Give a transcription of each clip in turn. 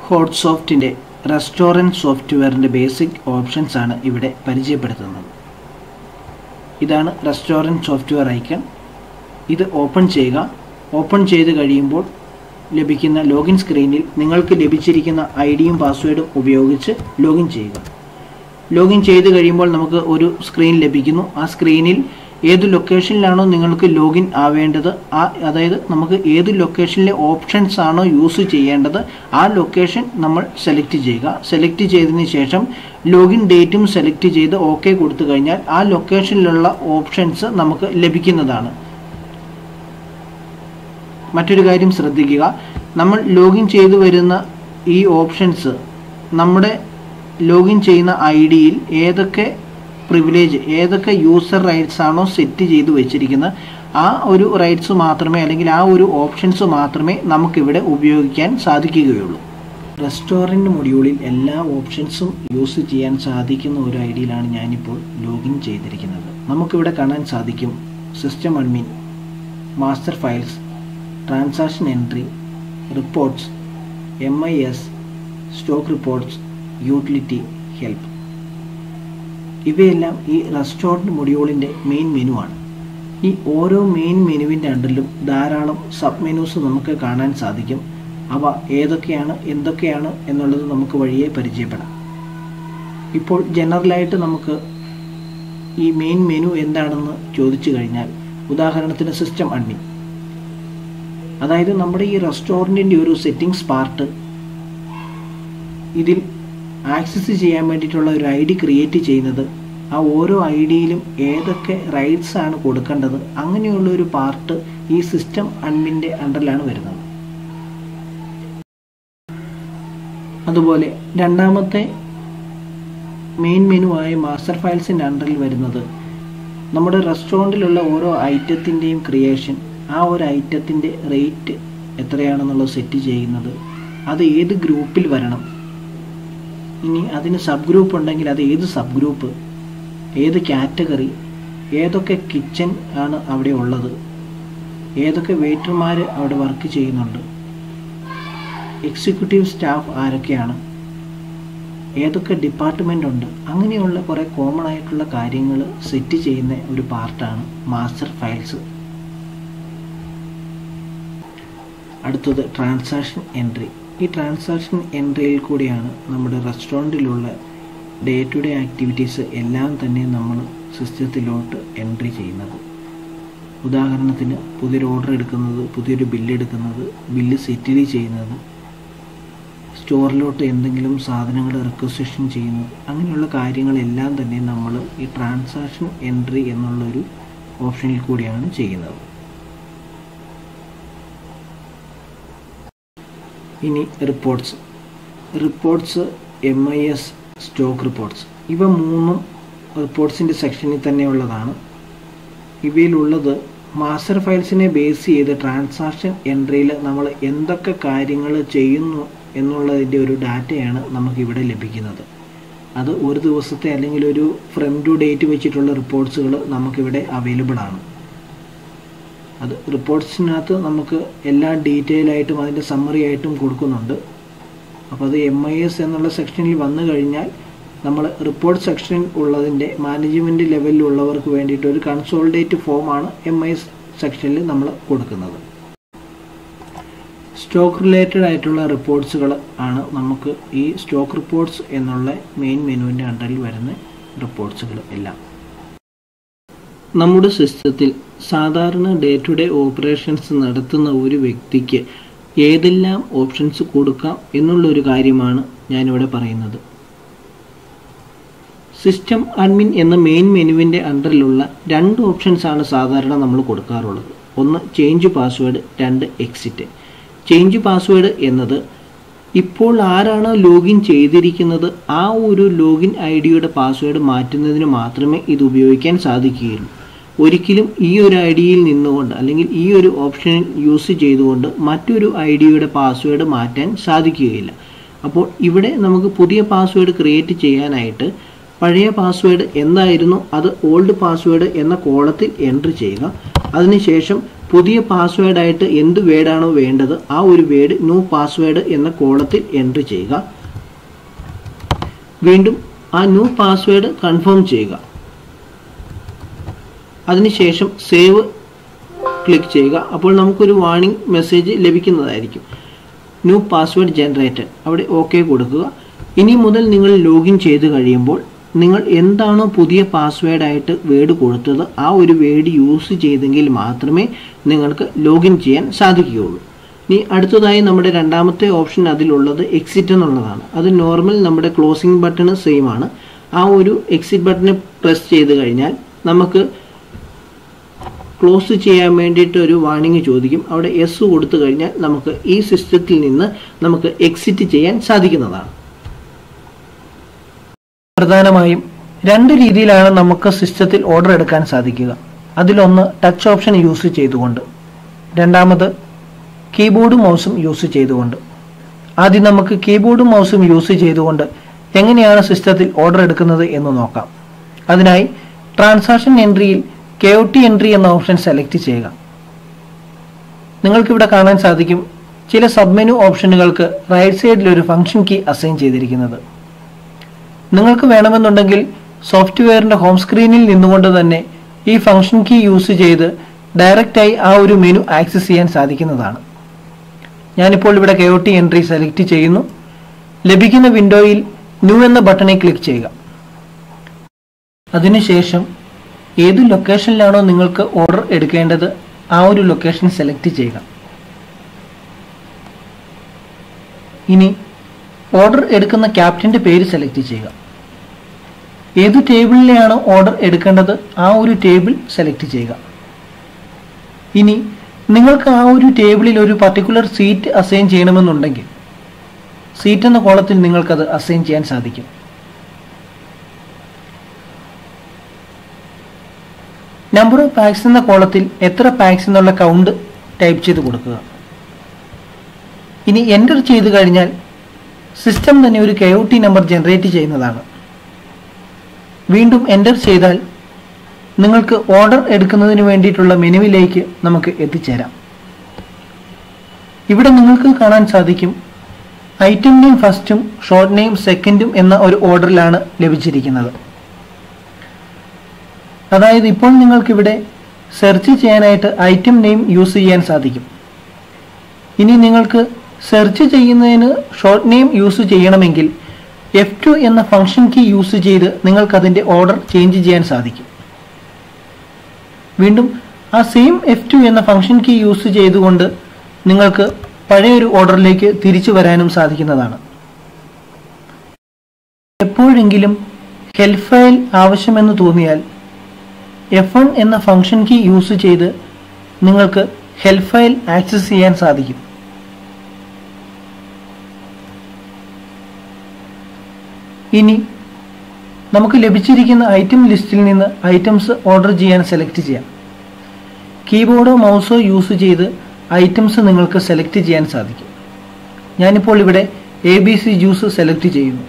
hot സോഫ്റ്റിൻ്റെ restaurant സോഫ്റ്റ്വെയറിൻ്റെ basic options ആണ് ഇവിടെ പരിചയപ്പെടുത്തുന്നത് ഇതാണ് റെസ്റ്റോറൻറ്റ് സോഫ്റ്റ്വെയർ ഐക്കൺ ഇത് ഓപ്പൺ ചെയ്യുക ഓപ്പൺ ചെയ്ത് കഴിയുമ്പോൾ ലഭിക്കുന്ന ലോഗിൻ സ്ക്രീനിൽ നിങ്ങൾക്ക് ലഭിച്ചിരിക്കുന്ന ഐ ഡിയും പാസ്വേഡും ഉപയോഗിച്ച് ലോഗിൻ ചെയ്യുക ലോഗിൻ ചെയ്ത് കഴിയുമ്പോൾ നമുക്ക് ഒരു സ്ക്രീൻ ലഭിക്കുന്നു ആ സ്ക്രീനിൽ ഏത് ലൊക്കേഷനിലാണോ നിങ്ങൾക്ക് ലോഗിൻ ആവേണ്ടത് ആ അതായത് നമുക്ക് ഏത് ലൊക്കേഷനിലെ ഓപ്ഷൻസ് ആണോ യൂസ് ചെയ്യേണ്ടത് ആ ലൊക്കേഷൻ നമ്മൾ സെലക്ട് ചെയ്യുക സെലക്ട് ചെയ്തതിന് ശേഷം ലോഗിൻ ഡേറ്റും സെലക്ട് ചെയ്ത് ഓക്കെ കൊടുത്തു കഴിഞ്ഞാൽ ആ ലൊക്കേഷനിലുള്ള ഓപ്ഷൻസ് നമുക്ക് ലഭിക്കുന്നതാണ് മറ്റൊരു കാര്യം ശ്രദ്ധിക്കുക നമ്മൾ ലോഗിൻ ചെയ്തു വരുന്ന ഈ ഓപ്ഷൻസ് നമ്മുടെ ലോഗിൻ ചെയ്യുന്ന ഐ ഡിയിൽ ഏതൊക്കെ പ്രിവിലേജ് ഏതൊക്കെ യൂസർ റൈറ്റ്സ് ആണോ സെറ്റ് ചെയ്ത് വെച്ചിരിക്കുന്നത് ആ ഒരു റൈറ്റ്സ് മാത്രമേ അല്ലെങ്കിൽ ആ ഒരു ഓപ്ഷൻസ് മാത്രമേ നമുക്കിവിടെ ഉപയോഗിക്കാൻ സാധിക്കുകയുള്ളൂ റെസ്റ്റോറൻറ്റ് മൊഡ്യൂളിൽ എല്ലാ ഓപ്ഷൻസും യൂസ് ചെയ്യാൻ സാധിക്കുന്ന ഒരു ഐ ഡിയിലാണ് ഞാനിപ്പോൾ ലോഗിൻ ചെയ്തിരിക്കുന്നത് നമുക്കിവിടെ കാണാൻ സാധിക്കും system admin master files transaction entry reports M I S stock reports utility help ഇവയെല്ലാം ഈ റെസ്റ്റോറൻറ്റ് മൊഡ്യൂളിൻ്റെ മെയിൻ മെനു ആണ് ഈ ഓരോ മെയിൻ മെനുവിൻ്റെ അണ്ടറിലും ധാരാളം സബ് മെനൂസ് നമുക്ക് കാണാൻ സാധിക്കും അവ ഏതൊക്കെയാണ് എന്തൊക്കെയാണ് എന്നുള്ളത് നമുക്ക് വഴിയെ പരിചയപ്പെടാം ഇപ്പോൾ ജനറലായിട്ട് നമുക്ക് ഈ മെയിൻ മെനു എന്താണെന്ന് ചോദിച്ചു കഴിഞ്ഞാൽ ഉദാഹരണത്തിന് സിസ്റ്റം അഡ്മിൻ അതായത് നമ്മുടെ ഈ റെസ്റ്റോറൻറ്റിൻ്റെ ഒരു സെറ്റിങ്സ് പാർട്ട് ഇതിൽ ആക്സസ് ചെയ്യാൻ വേണ്ടിയിട്ടുള്ള ഒരു ഐ ഡി ക്രിയേറ്റ് ചെയ്യുന്നത് ആ ഓരോ ഐ ഡിയിലും ഏതൊക്കെ റൈറ്റ്സ് ആണ് കൊടുക്കേണ്ടത് അങ്ങനെയുള്ള ഒരു പാർട്ട് ഈ സിസ്റ്റം അഡ്മിൻ്റെ അണ്ടറിലാണ് വരുന്നത് അതുപോലെ രണ്ടാമത്തെ മെയിൻ മെനു ആയ മാസ്റ്റർ ഫയൽസിൻ്റെ അണ്ടറിൽ വരുന്നത് നമ്മുടെ റെസ്റ്റോറൻറ്റിലുള്ള ഓരോ ഐറ്റത്തിൻ്റെയും ക്രിയേഷൻ ആ ഒരു ഐറ്റത്തിൻ്റെ റേറ്റ് എത്രയാണെന്നുള്ളത് സെറ്റ് ചെയ്യുന്നത് അത് ഏത് ഗ്രൂപ്പിൽ വരണം ഇനി അതിന് സബ് ഗ്രൂപ്പ് ഉണ്ടെങ്കിൽ അത് ഏത് സബ് ഗ്രൂപ്പ് ഏത് കാറ്റഗറി ഏതൊക്കെ കിച്ചൺ ആണ് അവിടെ ഉള്ളത് ഏതൊക്കെ വെയിറ്റർമാർ അവിടെ വർക്ക് ചെയ്യുന്നുണ്ട് എക്സിക്യൂട്ടീവ് സ്റ്റാഫ് ആരൊക്കെയാണ് ഏതൊക്കെ ഡിപ്പാർട്ട്മെൻ്റ് ഉണ്ട് അങ്ങനെയുള്ള കുറേ കോമൺ ആയിട്ടുള്ള കാര്യങ്ങൾ സെറ്റ് ചെയ്യുന്ന ഒരു പാർട്ടാണ് മാസ്റ്റർ ഫയൽസ് അടുത്തത് ട്രാൻസാക്ഷൻ എൻട്രി ഈ ട്രാൻസാക്ഷൻ എൻട്രിയിൽ കൂടിയാണ് നമ്മുടെ റെസ്റ്റോറൻറ്റിലുള്ള ഡേ ടു ഡേ ആക്ടിവിറ്റീസ് എല്ലാം തന്നെ നമ്മൾ സിസ്റ്റത്തിലോട്ട് എൻട്രി ചെയ്യുന്നത് ഉദാഹരണത്തിന് പുതിയൊരു ഓർഡർ എടുക്കുന്നത് പുതിയൊരു ബില്ല് എടുക്കുന്നത് ബില്ല് സെറ്റിൽ ചെയ്യുന്നത് സ്റ്റോറിലോട്ട് എന്തെങ്കിലും സാധനങ്ങൾ റിക്വസിഷൻ ചെയ്യുന്നത് അങ്ങനെയുള്ള കാര്യങ്ങളെല്ലാം തന്നെ നമ്മൾ ഈ ട്രാൻസാക്ഷൻ എൻട്രി എന്നുള്ളൊരു ഓപ്ഷനിൽ കൂടിയാണ് ചെയ്യുന്നത് ഇനി reports reports M I S stock reports ഇവ മൂന്നും റിപ്പോർട്ട്സിൻ്റെ സെക്ഷനിൽ തന്നെയുള്ളതാണ് ഇവയിലുള്ളത് മാസ്റ്റർ ഫയൽസിനെ ബേസ് ചെയ്ത് ട്രാൻസാക്ഷൻ എൻട്രിയിൽ നമ്മൾ എന്തൊക്കെ കാര്യങ്ങൾ ചെയ്യുന്നു എന്നുള്ളതിൻ്റെ ഒരു ഡാറ്റയാണ് നമുക്കിവിടെ ലഭിക്കുന്നത് അത് ഒരു ദിവസത്തെ അല്ലെങ്കിൽ ഒരു ഫ്രം ടു ഡേറ്റ് വെച്ചിട്ടുള്ള റിപ്പോർട്ട്സുകൾ നമുക്കിവിടെ അവൈലബിൾ ആണ് അത് റിപ്പോർട്ട്സിനകത്ത് നമുക്ക് എല്ലാ ഡീറ്റെയിൽ ആയിട്ടും അതിൻ്റെ സമ്മറി ആയിട്ടും കൊടുക്കുന്നുണ്ട് അപ്പോൾ അത് എം ഐ എസ് എന്നുള്ള സെക്ഷനിൽ വന്നു കഴിഞ്ഞാൽ നമ്മൾ റിപ്പോർട്ട് സെക്ഷനിൽ ഉള്ളതിൻ്റെ മാനേജ്മെൻറ്റ് ലെവലിലുള്ളവർക്ക് വേണ്ടിയിട്ട് ഒരു കൺസോൾഡേറ്റ് ഫോമാണ് എം ഐ എസ് സെക്ഷനിൽ നമ്മൾ കൊടുക്കുന്നത് സ്റ്റോക്ക് റിലേറ്റഡ് ആയിട്ടുള്ള റിപ്പോർട്ട്സുകൾ ആണ് നമുക്ക് ഈ സ്റ്റോക്ക് റിപ്പോർട്ട്സ് എന്നുള്ള മെയിൻ മെനുവിൻ്റെ അണ്ടറിൽ വരുന്ന റിപ്പോർട്ട്സുകൾ എല്ലാം നമ്മുടെ സിസ്റ്റത്തിൽ സാധാരണ ഡേ ടു ഡേ ഓപ്പറേഷൻസ് നടത്തുന്ന ഒരു വ്യക്തിക്ക് ഏതെല്ലാം ഓപ്ഷൻസ് കൊടുക്കാം എന്നുള്ളൊരു കാര്യമാണ് ഞാനിവിടെ പറയുന്നത് സിസ്റ്റം അഡ്മിൻ എന്ന മെയിൻ മെനുവിൻ്റെ അണ്ടറിലുള്ള രണ്ട് ഓപ്ഷൻസ് ആണ് സാധാരണ നമ്മൾ കൊടുക്കാറുള്ളത് ഒന്ന് ചേഞ്ച് പാസ്വേഡ് രണ്ട് എക്സിറ്റ് ചേഞ്ച് പാസ്വേഡ് എന്നത് ഇപ്പോൾ ആരാണോ ലോഗിൻ ചെയ്തിരിക്കുന്നത് ആ ഒരു ലോഗിൻ ഐ ഡിയുടെ പാസ്വേഡ് മാറ്റുന്നതിന് മാത്രമേ ഇത് ഉപയോഗിക്കാൻ സാധിക്കുകയുള്ളൂ ഒരിക്കലും ഈ ഒരു ഐ ഡിയിൽ നിന്നുകൊണ്ട് അല്ലെങ്കിൽ ഈ ഒരു ഓപ്ഷൻ യൂസ് ചെയ്തുകൊണ്ട് മറ്റൊരു ഐ ഡിയുടെ പാസ്വേഡ് മാറ്റാൻ സാധിക്കുകയില്ല അപ്പോൾ ഇവിടെ നമുക്ക് പുതിയ പാസ്വേഡ് ക്രിയേറ്റ് ചെയ്യാനായിട്ട് പഴയ പാസ്വേഡ് എന്തായിരുന്നു അത് ഓൾഡ് പാസ്വേഡ് എന്ന കോളത്തിൽ എൻട്രി ചെയ്യുക അതിനുശേഷം പുതിയ പാസ്വേഡായിട്ട് എന്ത് വേർഡാണോ വേണ്ടത് ആ ഒരു വേർഡ് ന്യൂ പാസ്വേഡ് എന്ന കോളത്തിൽ എൻട്രി ചെയ്യുക വീണ്ടും ആ ന്യൂ പാസ്വേഡ് കൺഫേം ചെയ്യുക അതിനുശേഷം സേവ് ക്ലിക്ക് ചെയ്യുക അപ്പോൾ നമുക്കൊരു വാർണിംഗ് മെസ്സേജ് ലഭിക്കുന്നതായിരിക്കും ന്യൂ പാസ്വേഡ് ജനറേറ്റഡ് അവിടെ ഓക്കെ കൊടുക്കുക ഇനി മുതൽ നിങ്ങൾ ലോഗിൻ ചെയ്ത് കഴിയുമ്പോൾ നിങ്ങൾ എന്താണോ പുതിയ പാസ്വേഡായിട്ട് വേർഡ് കൊടുത്തത് ആ ഒരു വേർഡ് യൂസ് ചെയ്തെങ്കിൽ മാത്രമേ നിങ്ങൾക്ക് ലോഗിൻ ചെയ്യാൻ സാധിക്കുകയുള്ളൂ ഇനി അടുത്തതായി നമ്മുടെ രണ്ടാമത്തെ ഓപ്ഷൻ അതിലുള്ളത് എക്സിറ്റ് എന്നുള്ളതാണ് അത് നോർമൽ നമ്മുടെ ക്ലോസിംഗ് ബട്ടൺ സെയിം ആണ് ആ ഒരു എക്സിറ്റ് ബട്ടൺ പ്രസ് ചെയ്ത് കഴിഞ്ഞാൽ നമുക്ക് ക്ലോസ് ചെയ്യാൻ വേണ്ടിയിട്ട് ഒരു വാർണിംഗ് ചോദിക്കും അവിടെ എസ് കൊടുത്തു കഴിഞ്ഞാൽ നമുക്ക് ഈ സിസ്റ്റത്തിൽ നിന്ന് നമുക്ക് എക്സിറ്റ് ചെയ്യാൻ സാധിക്കുന്നതാണ് പ്രധാനമായും രണ്ട് രീതിയിലാണ് നമുക്ക് സിസ്റ്റത്തിൽ ഓർഡർ എടുക്കാൻ സാധിക്കുക അതിലൊന്ന് ടച്ച് ഓപ്ഷൻ യൂസ് ചെയ്തുകൊണ്ട് രണ്ടാമത് കീബോർഡും മൗസും യൂസ് ചെയ്തുകൊണ്ട് ആദ്യം നമുക്ക് കീബോർഡും മൗസും യൂസ് ചെയ്തുകൊണ്ട് എങ്ങനെയാണ് സിസ്റ്റത്തിൽ ഓർഡർ എടുക്കുന്നത് എന്ന് നോക്കാം അതിനായി ട്രാൻസാക്ഷൻ എൻട്രിയിൽ കെ ഒ ടി എൻട്രി എന്ന ഓപ്ഷൻ സെലക്ട് ചെയ്യുക നിങ്ങൾക്കിവിടെ കാണാൻ സാധിക്കും ചില സബ്മെനു ഓപ്ഷനുകൾക്ക് റൈറ്റ് സൈഡിൽ ഒരു ഫംഗ്ഷൻ കീ അസൈൻ ചെയ്തിരിക്കുന്നത് നിങ്ങൾക്ക് വേണമെന്നുണ്ടെങ്കിൽ സോഫ്റ്റ്വെയറിന്റെ ഹോം സ്ക്രീനിൽ നിന്നുകൊണ്ട് തന്നെ ഈ ഫംഗ്ഷൻ കീ യൂസ് ചെയ്ത് ഡയറക്റ്റായി ആ ഒരു മെനു ആക്സസ് ചെയ്യാൻ സാധിക്കുന്നതാണ് ഞാനിപ്പോൾ ഇവിടെ K O T entry select ചെയ്യുന്നു ലഭിക്കുന്ന വിൻഡോയിൽ ന്യൂ എന്ന ബട്ടണിൽ ക്ലിക്ക് ചെയ്യുക അതിനുശേഷം ഏത് ലൊക്കേഷനിലാണോ നിങ്ങൾക്ക് ഓർഡർ എടുക്കേണ്ടത് ആ ഒരു ലൊക്കേഷൻ സെലക്ട് ചെയ്യുക ഇനി ഓർഡർ എടുക്കുന്ന ക്യാപ്റ്റന്റെ പേര് സെലക്ട് ചെയ്യുക ഏത് ടേബിളിലെയാണോ ഓർഡർ എടുക്കേണ്ടത് ആ ഒരു ടേബിൾ സെലക്ട് ചെയ്യുക ഇനി നിങ്ങൾക്ക് ആ ഒരു ടേബിളിൽ ഒരു പർട്ടിക്കുലർ സീറ്റ് അസൈൻ ചെയ്യണമെന്നുണ്ടെങ്കിൽ സീറ്റ് എന്ന കോളത്തിൽ നിങ്ങൾക്കത് അസൈൻ ചെയ്യാൻ സാധിക്കും നമ്പർ ഓഫ് പാക്സ് എന്ന കോളത്തിൽ എത്ര പാക്സ് എന്നുള്ള കൗണ്ട് ടൈപ്പ് ചെയ്ത് കൊടുക്കുക ഇനി എൻ്റർ ചെയ്ത് കഴിഞ്ഞാൽ സിസ്റ്റം തന്നെ ഒരു K O T number generate ചെയ്യുന്നതാണ് വീണ്ടും എൻ്റർ ചെയ്താൽ നിങ്ങൾക്ക് ഓർഡർ എടുക്കുന്നതിന് വേണ്ടിയിട്ടുള്ള മെനുവിലേക്ക് നമുക്ക് എത്തിച്ചേരാം ഇവിടെ നിങ്ങൾക്ക് കാണാൻ സാധിക്കും ഐറ്റം നെയിം ഫസ്റ്റും ഷോർട്ട് നെയിം സെക്കൻഡും എന്ന ഒരു ഓർഡറിലാണ് ലഭിച്ചിരിക്കുന്നത് അതായത് ഇപ്പോൾ നിങ്ങൾക്കിവിടെ സെർച്ച് ചെയ്യാനായിട്ട് ഐറ്റം നെയിം യൂസ് ചെയ്യാൻ സാധിക്കും ഇനി നിങ്ങൾക്ക് സെർച്ച് ചെയ്യുന്നതിന് ഷോർട്ട് നെയിം യൂസ് ചെയ്യണമെങ്കിൽ എഫ് ടു എന്ന ഫംഗ്ഷൻ കീ യൂസ് ചെയ്ത് നിങ്ങൾക്ക് അതിൻ്റെ ഓർഡർ ചേഞ്ച് ചെയ്യാൻ സാധിക്കും വീണ്ടും ആ സെയിം എഫ് ടു എന്ന ഫംഗ്ഷൻ കീ യൂസ് ചെയ്തുകൊണ്ട് നിങ്ങൾക്ക് പഴയൊരു ഓർഡറിലേക്ക് തിരിച്ചു വരാനും സാധിക്കുന്നതാണ് എപ്പോഴെങ്കിലും ഹെൽപ്പ് ഫയൽ ആവശ്യമെന്ന് തോന്നിയാൽ എഫ് വൺ എന്ന ഫംഗ്ഷൻ കീ യൂസ് ചെയ്ത് നിങ്ങൾക്ക് ഹെൽപ്പ് ഫയൽ ആക്സസ് ചെയ്യാൻ സാധിക്കും ഇനി നമുക്ക് ലഭിച്ചിരിക്കുന്ന ഐറ്റം ലിസ്റ്റിൽ നിന്ന് ഐറ്റംസ് ഓർഡർ ചെയ്യാൻ സെലക്ട് ചെയ്യാം കീബോർഡോ മൗസോ യൂസ് ചെയ്ത് ഐറ്റംസ് നിങ്ങൾക്ക് സെലക്ട് ചെയ്യാൻ സാധിക്കും ഞാനിപ്പോൾ ഇവിടെ A B C juice select ചെയ്യുന്നു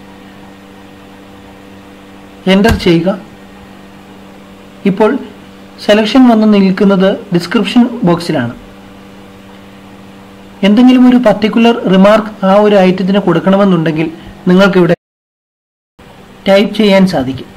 എൻ്റർ ചെയ്യുക ഇപ്പോൾ സെലക്ഷൻ വന്ന് നിൽക്കുന്നത് ഡിസ്ക്രിപ്ഷൻ ബോക്സിലാണ് എന്തെങ്കിലും ഒരു പർട്ടിക്കുലർ റിമാർക്ക് ആ ഒരു ഐറ്റത്തിന് കൊടുക്കണമെന്നുണ്ടെങ്കിൽ നിങ്ങൾക്കിവിടെ ടൈപ്പ് ചെയ്യാൻ സാധിക്കും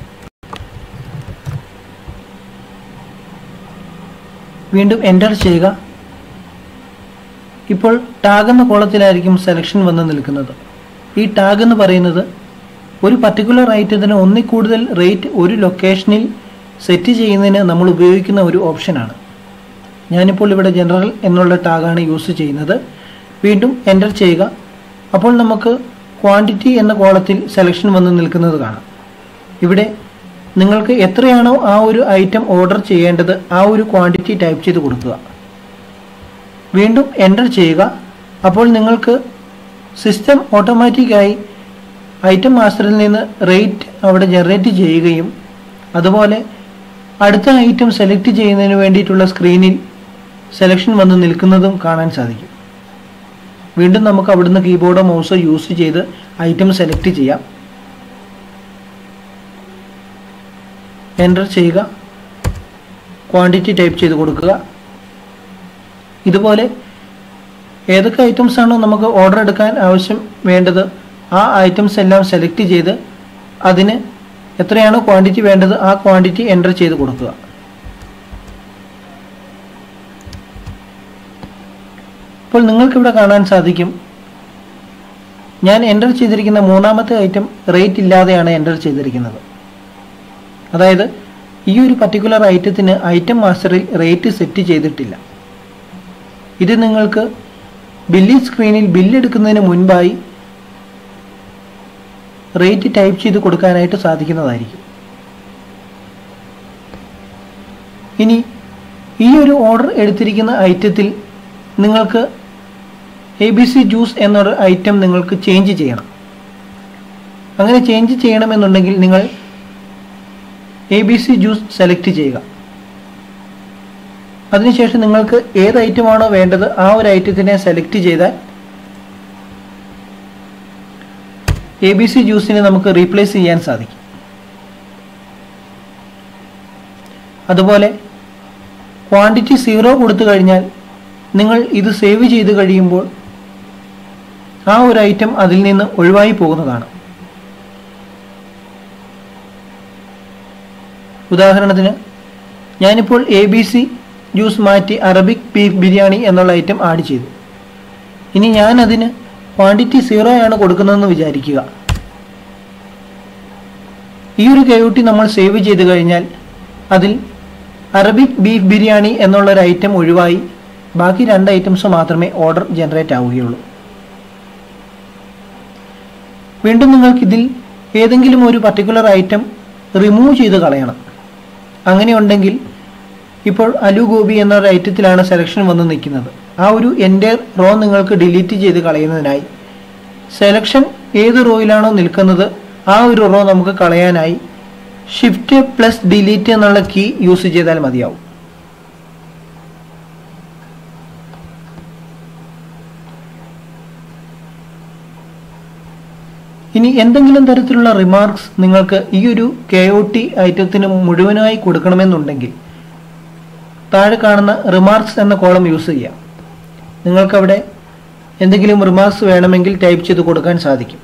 വീണ്ടും എൻ്റർ ചെയ്യുക ഇപ്പോൾ ടാഗ് എന്ന കോളത്തിലായിരിക്കും സെലക്ഷൻ വന്ന് നിൽക്കുന്നത് ഈ ടാഗ് എന്ന് പറയുന്നത് ഒരു പർട്ടിക്കുലർ ഐറ്റത്തിന് ഒന്നിൽ കൂടുതൽ റേറ്റ് ഒരു ലൊക്കേഷനിൽ സെറ്റ് ചെയ്യുന്നതിന് നമ്മൾ ഉപയോഗിക്കുന്ന ഒരു ഓപ്ഷനാണ് ഞാനിപ്പോൾ ഇവിടെ ജനറൽ എന്നുള്ള ടാഗാണ് യൂസ് ചെയ്യുന്നത് വീണ്ടും എൻ്റർ ചെയ്യുക അപ്പോൾ നമുക്ക് ക്വാണ്ടിറ്റി എന്ന കോളത്തിൽ സെലക്ഷൻ വന്ന് നിൽക്കുന്നത് കാണാം ഇവിടെ നിങ്ങൾക്ക് എത്രയാണോ ആ ഒരു ഐറ്റം ഓർഡർ ചെയ്യേണ്ടത് ആ ഒരു ക്വാണ്ടിറ്റി ടൈപ്പ് ചെയ്ത് കൊടുക്കുക വീണ്ടും എൻ്റർ ചെയ്യുക അപ്പോൾ നിങ്ങൾക്ക് സിസ്റ്റം ഓട്ടോമാറ്റിക്കായി ഐറ്റം മാസ്റ്ററിൽ നിന്ന് റേറ്റ് അവിടെ ജനറേറ്റ് ചെയ്യുകയും അതുപോലെ അടുത്ത ഐറ്റം സെലക്ട് ചെയ്യുന്നതിന് വേണ്ടിയിട്ടുള്ള സ്ക്രീനിൽ സെലക്ഷൻ വന്ന് നിൽക്കുന്നതും കാണാൻ സാധിക്കും വീണ്ടും നമുക്ക് അവിടുന്ന് കീബോർഡോ മൗസോ യൂസ് ചെയ്ത് ഐറ്റം സെലക്ട് ചെയ്യാം എൻ്റർ ചെയ്യുക ക്വാണ്ടിറ്റി ടൈപ്പ് ചെയ്ത് കൊടുക്കുക ഇതുപോലെ ഏതൊക്കെ ഐറ്റംസ് ആണോ നമുക്ക് ഓർഡർ എടുക്കാൻ ആവശ്യം വേണ്ടത് ആ ഐറ്റംസ് എല്ലാം സെലക്ട് ചെയ്ത് അതിന് എത്രയാണോ ക്വാണ്ടിറ്റി വേണ്ടത് ആ ക്വാണ്ടിറ്റി എൻ്റർ ചെയ്ത് കൊടുക്കുക ഇപ്പോൾ നിങ്ങൾക്കിവിടെ കാണാൻ സാധിക്കും ഞാൻ എൻ്റർ ചെയ്തിരിക്കുന്ന മൂന്നാമത്തെ ഐറ്റം റേറ്റ് ഇല്ലാതെയാണ് എൻ്റർ ചെയ്തിരിക്കുന്നത് അതായത് ഈ ഒരു പർട്ടിക്കുലർ ഐറ്റത്തിന് ഐറ്റം മാസ്റ്ററിൽ റേറ്റ് സെറ്റ് ചെയ്തിട്ടില്ല ഇത് നിങ്ങൾക്ക് ബില്ലിംഗ് സ്ക്രീനിൽ ബില്ലെടുക്കുന്നതിന് മുൻപായി റേറ്റ് ടൈപ്പ് ചെയ്ത് കൊടുക്കാനായിട്ട് സാധിക്കുന്നതായിരിക്കും ഇനി ഈ ഒരു ഓർഡർ എടുത്തിരിക്കുന്ന ഐറ്റത്തിൽ നിങ്ങൾക്ക് എ ബി സി ജ്യൂസ് എന്നൊരു ഐറ്റം നിങ്ങൾക്ക് ചേഞ്ച് ചെയ്യണം അങ്ങനെ ചേഞ്ച് ചെയ്യണമെന്നുണ്ടെങ്കിൽ നിങ്ങൾ A B C juice select ചെയ്യുക അതിനുശേഷം നിങ്ങൾക്ക് ഏത് ഐറ്റമാണോ വേണ്ടത് ആ ഒരു ഐറ്റത്തിനെ സെലക്ട് ചെയ്താൽ എ ബി സി ജ്യൂസിനെ നമുക്ക് റീപ്ലേസ് ചെയ്യാൻ സാധിക്കും അതുപോലെ ക്വാണ്ടിറ്റി സീറോ കൊടുത്തു കഴിഞ്ഞാൽ നിങ്ങൾ ഇത് സേവ് ചെയ്ത് കഴിയുമ്പോൾ ആ ഒരു ഐറ്റം അതിൽ നിന്ന് ഒഴിവായി പോകുന്നതാണ് ഉദാഹരണത്തിന് ഞാനിപ്പോൾ എ ബി സി ജ്യൂസ് മാറ്റി അറബിക് ബീഫ് ബിരിയാണി എന്നുള്ള ഐറ്റം ആഡ് ചെയ്തു ഇനി ഞാൻ അതിന് ക്വാണ്ടിറ്റി സീറോ ആണ് കൊടുക്കുന്നതെന്ന് വിചാരിക്കുക ഈ ഒരു കെയൂട്ടി നമ്മൾ സേവ് ചെയ്ത് കഴിഞ്ഞാൽ അതിൽ അറബിക് ബീഫ് ബിരിയാണി എന്നുള്ള ഒരു ഐറ്റം ഒഴിവായി ബാക്കി രണ്ട് ഐറ്റംസ് മാത്രമേ ഓർഡർ ജനറേറ്റ് ആവുകയുള്ളൂ വീണ്ടും നിങ്ങൾക്ക് ഇതിൽ ഏതെങ്കിലും ഒരു പർട്ടിക്കുലർ ഐറ്റം റിമൂവ് ചെയ്ത് കളയണം അങ്ങനെയുണ്ടെങ്കിൽ ഇപ്പോൾ അലു ഗോബി എന്നൊരു ഐറ്റത്തിലാണ് സെലക്ഷൻ വന്ന് നിൽക്കുന്നത് ആ ഒരു എൻ്റെ റോ നിങ്ങൾക്ക് ഡിലീറ്റ് ചെയ്ത് കളയുന്നതിനായി സെലക്ഷൻ ഏത് റോയിലാണോ നിൽക്കുന്നത് ആ ഒരു റോ നമുക്ക് കളയാനായി ഷിഫ്റ്റ് പ്ലസ് ഡിലീറ്റ് എന്നുള്ള കീ യൂസ് ചെയ്താൽ മതിയാവും ഇനി എന്തെങ്കിലും തരത്തിലുള്ള റിമാർക്സ് നിങ്ങൾക്ക് ഈ ഒരു കെ ഒ ടി ഐറ്റത്തിന് മുഴുവനായി കൊടുക്കണമെന്നുണ്ടെങ്കിൽ താഴെ കാണുന്ന റിമാർക്സ് എന്ന കോളം യൂസ് ചെയ്യാം നിങ്ങൾക്കവിടെ എന്തെങ്കിലും റിമാർക്സ് വേണമെങ്കിൽ ടൈപ്പ് ചെയ്ത് കൊടുക്കാൻ സാധിക്കും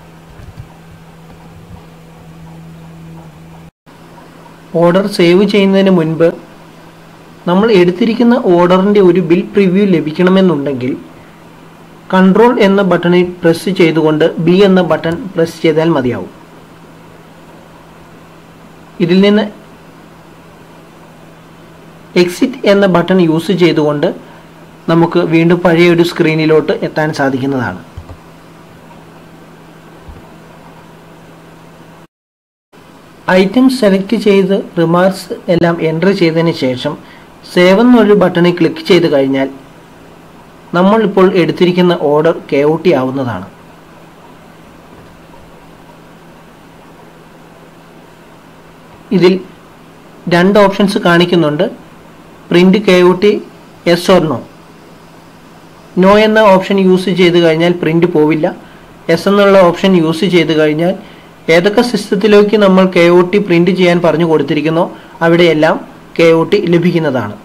ഓർഡർ സേവ് ചെയ്യുന്നതിന് മുൻപ് നമ്മൾ എടുത്തിരിക്കുന്ന ഓർഡറിൻ്റെ ഒരു ബിൽ പ്രിവ്യൂ ലഭിക്കണമെന്നുണ്ടെങ്കിൽ കൺട്രോൾ എന്ന ബട്ടണിൽ പ്രസ് ചെയ്തുകൊണ്ട് ബി എന്ന ബട്ടൺ പ്രസ് ചെയ്താൽ മതിയാവും ഇതിൽ നിന്ന് എക്സിറ്റ് എന്ന ബട്ടൺ യൂസ് ചെയ്തുകൊണ്ട് നമുക്ക് വീണ്ടും പഴയ ഒരു സ്ക്രീനിലോട്ട് എത്താൻ സാധിക്കുന്നതാണ് ഐറ്റം സെലക്ട് ചെയ്ത് റിമാർക്സ് എല്ലാം എൻ്റർ ചെയ്തതിന് ശേഷം സേവ് എന്നൊരു ബട്ടണിൽ ക്ലിക്ക് ചെയ്ത് കഴിഞ്ഞാൽ നമ്മൾ ഇപ്പോൾ എടുത്തിരിക്കുന്ന ഓർഡർ കെ ഒ ടി ആവുന്നതാണ് ഇതിൽ രണ്ട് ഓപ്ഷൻസ് കാണിക്കുന്നുണ്ട് print K O T yes or no no എന്ന ഓപ്ഷൻ യൂസ് ചെയ്ത് കഴിഞ്ഞാൽ പ്രിന്റ് പോവില്ല എസ് എന്നുള്ള ഓപ്ഷൻ യൂസ് ചെയ്ത് കഴിഞ്ഞാൽ ഏതൊക്കെ സിസ്റ്റത്തിലേക്ക് നമ്മൾ കെ ഒ ടി പ്രിന്റ് ചെയ്യാൻ പറഞ്ഞു കൊടുത്തിരിക്കുന്നോ അവിടെയെല്ലാം കെ ഒ ടി ലഭിക്കുന്നതാണ്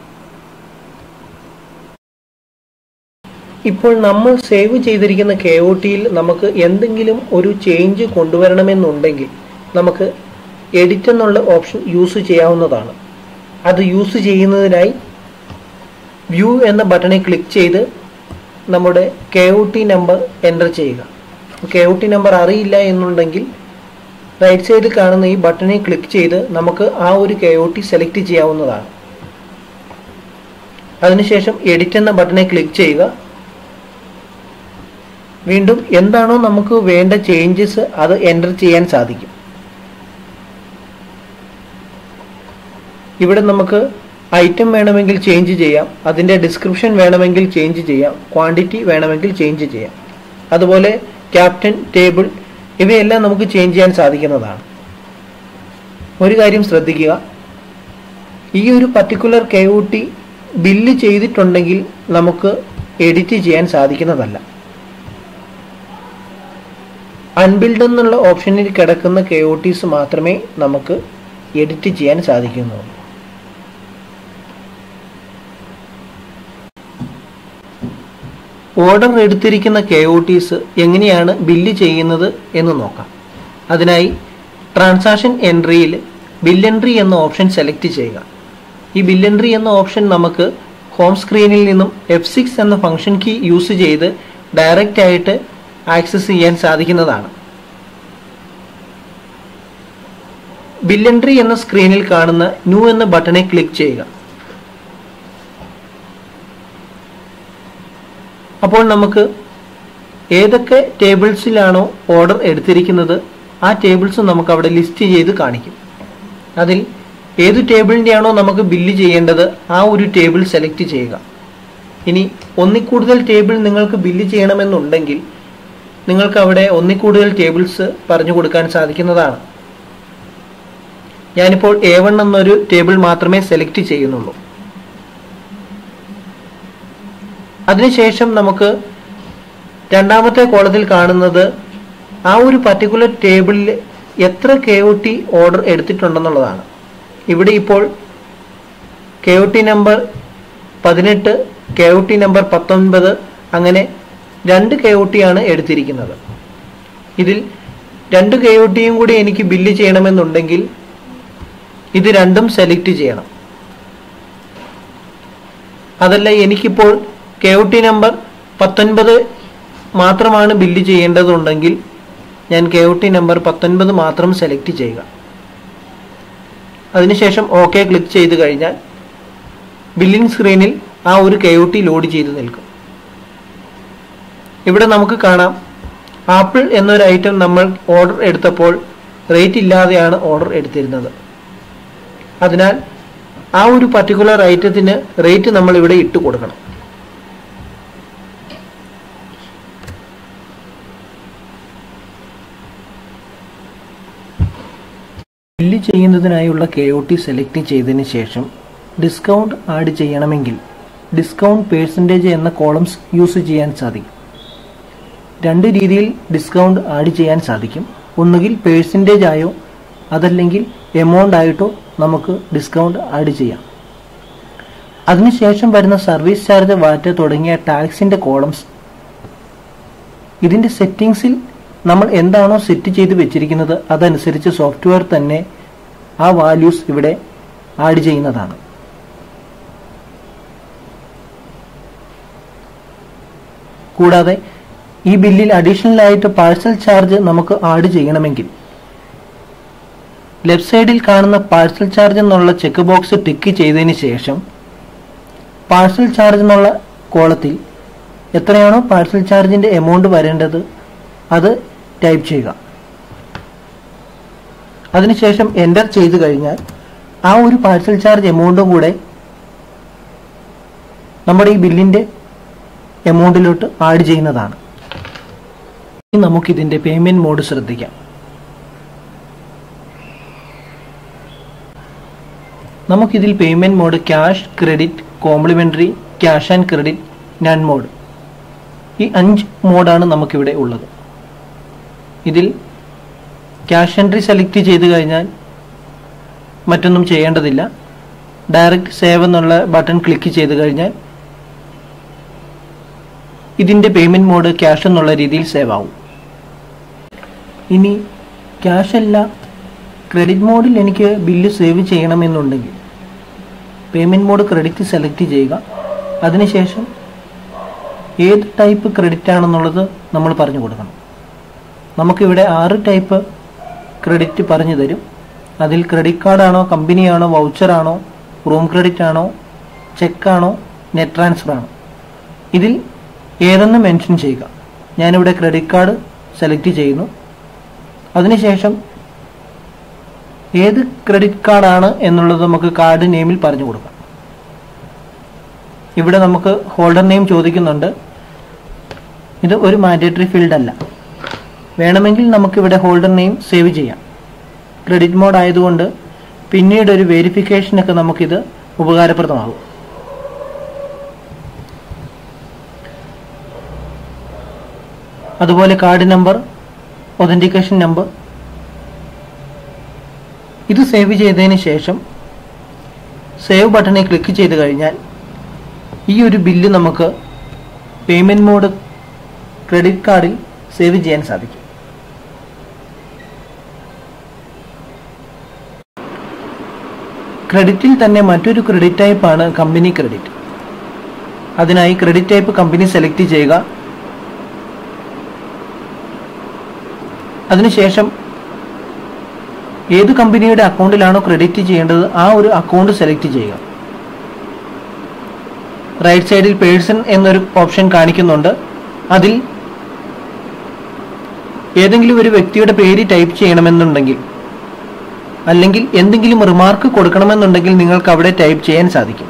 ഇപ്പോൾ നമ്മൾ സേവ് ചെയ്തിരിക്കുന്ന കെ ഒ ടിയിൽ നമുക്ക് എന്തെങ്കിലും ഒരു ചേഞ്ച് കൊണ്ടുവരണമെന്നുണ്ടെങ്കിൽ നമുക്ക് എഡിറ്റ് എന്നുള്ള ഓപ്ഷൻ യൂസ് ചെയ്യാവുന്നതാണ് അത് യൂസ് ചെയ്യുന്നതിനായി വ്യൂ എന്ന ബട്ടണിൽ ക്ലിക്ക് ചെയ്ത് നമ്മുടെ K O T number enter ചെയ്യുക കെ ഒ ടി നമ്പർ അറിയില്ല എന്നുണ്ടെങ്കിൽ റൈറ്റ് സൈഡിൽ കാണുന്ന ഈ ബട്ടണിൽ ക്ലിക്ക് ചെയ്ത് നമുക്ക് ആ ഒരു കെ ഒ ടി സെലക്ട് ചെയ്യാവുന്നതാണ് അതിനുശേഷം എഡിറ്റ് എന്ന ബട്ടണിൽ ക്ലിക്ക് ചെയ്യുക വീണ്ടും എന്താണോ നമുക്ക് വേണ്ട ചേഞ്ചസ് അത് എൻ്റർ ചെയ്യാൻ സാധിക്കും ഇവിടെ നമുക്ക് ഐറ്റം വേണമെങ്കിൽ ചേഞ്ച് ചെയ്യാം അതിൻ്റെ ഡിസ്ക്രിപ്ഷൻ വേണമെങ്കിൽ ചേഞ്ച് ചെയ്യാം ക്വാണ്ടിറ്റി വേണമെങ്കിൽ ചേഞ്ച് ചെയ്യാം അതുപോലെ ക്യാപ്റ്റൻ ടേബിൾ ഇവയെല്ലാം നമുക്ക് ചേഞ്ച് ചെയ്യാൻ സാധിക്കുന്നതാണ് ഒരു കാര്യം ശ്രദ്ധിക്കുക ഈ ഒരു particular K O T bill ചെയ്തിട്ടുണ്ടെങ്കിൽ നമുക്ക് എഡിറ്റ് ചെയ്യാൻ സാധിക്കുന്നതല്ല അൺബിൽഡ് എന്നുള്ള ഓപ്ഷനിൽ കിടക്കുന്ന കെ ഒ ടീസ് മാത്രമേ നമുക്ക് എഡിറ്റ് ചെയ്യാൻ സാധിക്കുന്നുള്ളൂ ഓർഡർ എടുത്തിരിക്കുന്ന കെ ഒ ടീസ് എങ്ങനെയാണ് ബില്ല് ചെയ്യുന്നത് എന്ന് നോക്കാം അതിനായി ട്രാൻസാക്ഷൻ എൻട്രിയിൽ ബിൽ എൻട്രി എന്ന ഓപ്ഷൻ സെലക്ട് ചെയ്യുക ഈ ബിൽ എൻട്രി എന്ന ഓപ്ഷൻ നമുക്ക് ഹോം സ്ക്രീനിൽ നിന്നും എഫ് സിക്സ് എന്ന ഫംഗ്ഷൻ കീ യൂസ് ചെയ്ത് ഡയറക്റ്റ് ആയിട്ട് ആക്സസ് ചെയ്യാൻ സാധിക്കുന്നതാണ് ബിൽ എൻട്രി എന്ന സ്ക്രീനിൽ കാണുന്ന ന്യൂ എന്ന ബട്ടണിൽ ക്ലിക്ക് ചെയ്യുക അപ്പോൾ നമുക്ക് ഏതൊക്കെ ടേബിൾസിലാണോ ഓർഡർ എടുത്തിരിക്കുന്നത് ആ ടേബിൾസ് നമുക്ക് അവിടെ ലിസ്റ്റ് ചെയ്ത് കാണിക്കും അതിൽ ഏത് ടേബിളിൻ്റെയാണോ നമുക്ക് ബില്ല് ചെയ്യേണ്ടത് ആ ഒരു ടേബിൾ സെലക്ട് ചെയ്യുക ഇനി ഒന്നിൽ കൂടുതൽ ടേബിൾ നിങ്ങൾക്ക് ബില്ല് ചെയ്യണമെന്നുണ്ടെങ്കിൽ നിങ്ങൾക്ക് അവിടെ ഒന്നിൽ കൂടുതൽ ടേബിൾസ് പറഞ്ഞു കൊടുക്കാൻ സാധിക്കുന്നതാണ് ഞാനിപ്പോൾ എ വൺ എന്നൊരു ടേബിൾ മാത്രമേ സെലക്ട് ചെയ്യുന്നുള്ളൂ അതിനുശേഷം നമുക്ക് രണ്ടാമത്തെ കോളത്തിൽ കാണുന്നത് ആ ഒരു പർട്ടിക്കുലർ ടേബിളിൽ എത്ര കെ ഒ ടി ഓർഡർ എടുത്തിട്ടുണ്ടെന്നുള്ളതാണ് ഇവിടെ ഇപ്പോൾ കെ ഒ ടി നമ്പർ പതിനെട്ട് കെ ഒ ടി നമ്പർ പത്തൊൻപത് അങ്ങനെ രണ്ട് കെ ഒ ടി ആണ് എടുത്തിരിക്കുന്നത് ഇതിൽ രണ്ട് കെ ഒ ടിയും കൂടി എനിക്ക് ബില്ല് ചെയ്യണമെന്നുണ്ടെങ്കിൽ ഇത് രണ്ടും സെലക്ട് ചെയ്യണം അതല്ല എനിക്കിപ്പോൾ കെ ഒ ടി നമ്പർ പത്തൊൻപത് മാത്രമാണ് ബില്ല് ചെയ്യേണ്ടതുണ്ടെങ്കിൽ ഞാൻ കെ ഒ ടി നമ്പർ പത്തൊൻപത് മാത്രം സെലക്ട് ചെയ്യുക അതിനുശേഷം ഓക്കെ ക്ലിക്ക് ചെയ്ത് കഴിഞ്ഞാൽ ബില്ലിംഗ് സ്ക്രീനിൽ ആ ഒരു കെ ഒ ടി ലോഡ് ചെയ്ത് നിൽക്കും ഇവിടെ നമുക്ക് കാണാം ആപ്പിൾ എന്നൊരു ഐറ്റം നമ്മൾ ഓർഡർ എടുത്തപ്പോൾ റേറ്റ് ഇല്ലാതെയാണ് ഓർഡർ എടുത്തിരുന്നത് അതിനാൽ ആ ഒരു പർട്ടിക്കുലർ ഐറ്റത്തിന് റേറ്റ് നമ്മൾ ഇവിടെ ഇട്ട് കൊടുക്കണം ബില്ല് ചെയ്യുന്നതിനായുള്ള കെ ഒ ടി സെലക്ട് ചെയ്തതിന് ശേഷം ഡിസ്കൗണ്ട് ആഡ് ചെയ്യണമെങ്കിൽ ഡിസ്കൗണ്ട് പേഴ്സൻറ്റേജ് എന്ന കോളംസ് യൂസ് ചെയ്യാൻ സാധിക്കും രണ്ട് രീതിയിൽ ഡിസ്കൗണ്ട് ആഡ് ചെയ്യാൻ സാധിക്കും ഒന്നുകിൽ പേഴ്സൻറ്റേജ് ആയോ അതല്ലെങ്കിൽ എമൗണ്ട് ആയിട്ടോ നമുക്ക് ഡിസ്കൗണ്ട് ആഡ് ചെയ്യാം അതിനുശേഷം വരുന്ന സർവീസ് ചാർജ് വാറ്റ് തുടങ്ങിയ ടാക്സിൻ്റെ കോളംസ് ഇതിൻ്റെ സെറ്റിങ്സിൽ നമ്മൾ എന്താണോ സെറ്റ് ചെയ്ത് വെച്ചിരിക്കുന്നത് അതനുസരിച്ച് സോഫ്റ്റ്വെയർ തന്നെ ആ വാല്യൂസ് ഇവിടെ ആഡ് ചെയ്യുന്നതാണ് കൂടാതെ ഈ ബില്ലിൽ അഡീഷണൽ ആയിട്ട് പാഴ്സൽ ചാർജ് നമുക്ക് ആഡ് ചെയ്യണമെങ്കിൽ ലെഫ്റ്റ് സൈഡിൽ കാണുന്ന പാഴ്സൽ ചാർജ് എന്നുള്ള ചെക്ക് ബോക്സ് ടിക്ക് ചെയ്തതിന് ശേഷം പാഴ്സൽ ചാർജ് എന്നുള്ള കോളത്തിൽ എത്രയാണോ പാഴ്സൽ ചാർജിന്റെ എമൗണ്ട് വരേണ്ടത് അത് ടൈപ്പ് ചെയ്യുക അതിനുശേഷം എൻ്റർ ചെയ്തു കഴിഞ്ഞാൽ ആ ഒരു പാഴ്സൽ ചാർജ് എമൗണ്ടും കൂടെ നമ്മുടെ ഈ ബില്ലിന്റെ എമൗണ്ടിലോട്ട് ആഡ് ചെയ്യുന്നതാണ് ഇനി നമുക്കിതിന്റെ പേയ്മെന്റ് മോഡ് ശ്രദ്ധിക്കാം നമുക്കിതിൽ payment mode cash credit complimentary cash and credit none mode ഈ അഞ്ച് മോഡാണ് നമുക്കിവിടെ ഉള്ളത് ഇതിൽ ക്യാഷ് എൻട്രി സെലക്ട് ചെയ്ത് കഴിഞ്ഞാൽ മറ്റൊന്നും ചെയ്യേണ്ടതില്ല ഡയറക്റ്റ് സേവ് എന്നുള്ള ബട്ടൺ ക്ലിക്ക് ചെയ്ത് കഴിഞ്ഞാൽ ഇതിൻ്റെ പേയ്മെൻറ്റ് മോഡ് ക്യാഷ് എന്നുള്ള രീതിയിൽ സേവ് ആവും ഇനി ക്യാഷ് അല്ല ക്രെഡിറ്റ് മോഡിൽ എനിക്ക് ബില്ല് സേവ് ചെയ്യണമെന്നുണ്ടെങ്കിൽ പേയ്മെൻറ്റ് മോഡ് ക്രെഡിറ്റ് സെലക്ട് ചെയ്യുക അതിനുശേഷം ഏത് ടൈപ്പ് ക്രെഡിറ്റ് ആണെന്നുള്ളത് നമ്മൾ പറഞ്ഞു കൊടുക്കണം നമുക്കിവിടെ ആറ് ടൈപ്പ് ക്രെഡിറ്റ് പറഞ്ഞു തരും അതിൽ ക്രെഡിറ്റ് കാർഡാണോ കമ്പനിയാണോ വൗച്ചറാണോ റൂം ക്രെഡിറ്റ് ആണോ ചെക്കാണോ നെറ്റ് ട്രാൻസ്ഫർ ആണോ ഇതിൽ ഏതെന്ന് മെൻഷൻ ചെയ്യുക ഞാനിവിടെ ക്രെഡിറ്റ് കാർഡ് സെലക്ട് ചെയ്യുന്നു അതിനുശേഷം ഏത് ക്രെഡിറ്റ് കാർഡാണ് എന്നുള്ളത് നമുക്ക് കാർഡ് നെയിമിൽ പറഞ്ഞു കൊടുക്കാം ഇവിടെ നമുക്ക് ഹോൾഡർ നെയിം ചോദിക്കുന്നുണ്ട് ഇത് ഒരു മാൻഡേറ്ററി ഫീൽഡ് അല്ല വേണമെങ്കിൽ നമുക്കിവിടെ ഹോൾഡർ നെയിം സേവ് ചെയ്യാം ക്രെഡിറ്റ് മോഡ് ആയതുകൊണ്ട് പിന്നീട് ഒരു വെരിഫിക്കേഷനൊക്കെ നമുക്കിത് ഉപകാരപ്രദമാകും അതുപോലെ കാർഡ് നമ്പർ ഒതന്റിക്കേഷൻ നമ്പർ ഇത് സേവ് ചെയ്തതിന് ശേഷം സേവ് ബട്ടണിൽ ക്ലിക്ക് ചെയ്ത് കഴിഞ്ഞാൽ ഈ ഒരു ബില്ല് നമുക്ക് പേയ്മെന്റ് മോഡ് ക്രെഡിറ്റ് കാർഡിൽ സേവ് ചെയ്യാൻ സാധിക്കും ക്രെഡിറ്റിൽ തന്നെ മറ്റൊരു ക്രെഡിറ്റ് ടൈപ്പാണ് കമ്പനി ക്രെഡിറ്റ് അതിനായി ക്രെഡിറ്റ് ടൈപ്പ് കമ്പനി സെലക്ട് ചെയ്യുക അതിനുശേഷം ഏത് കമ്പനിയുടെ അക്കൗണ്ടിലാണോ ക്രെഡിറ്റ് ചെയ്യേണ്ടത് ആ ഒരു അക്കൗണ്ട് സെലക്ട് ചെയ്യുക റൈറ്റ് സൈഡിൽ പേഴ്സൺ എന്നൊരു ഓപ്ഷൻ കാണിക്കുന്നുണ്ട് അതിൽ ഏതെങ്കിലും ഒരു വ്യക്തിയുടെ പേര് ടൈപ്പ് ചെയ്യണമെന്നുണ്ടെങ്കിൽ അല്ലെങ്കിൽ എന്തെങ്കിലും റിമാർക്ക് കൊടുക്കണമെന്നുണ്ടെങ്കിൽ നിങ്ങൾക്ക് അവിടെ ടൈപ്പ് ചെയ്യാൻ സാധിക്കും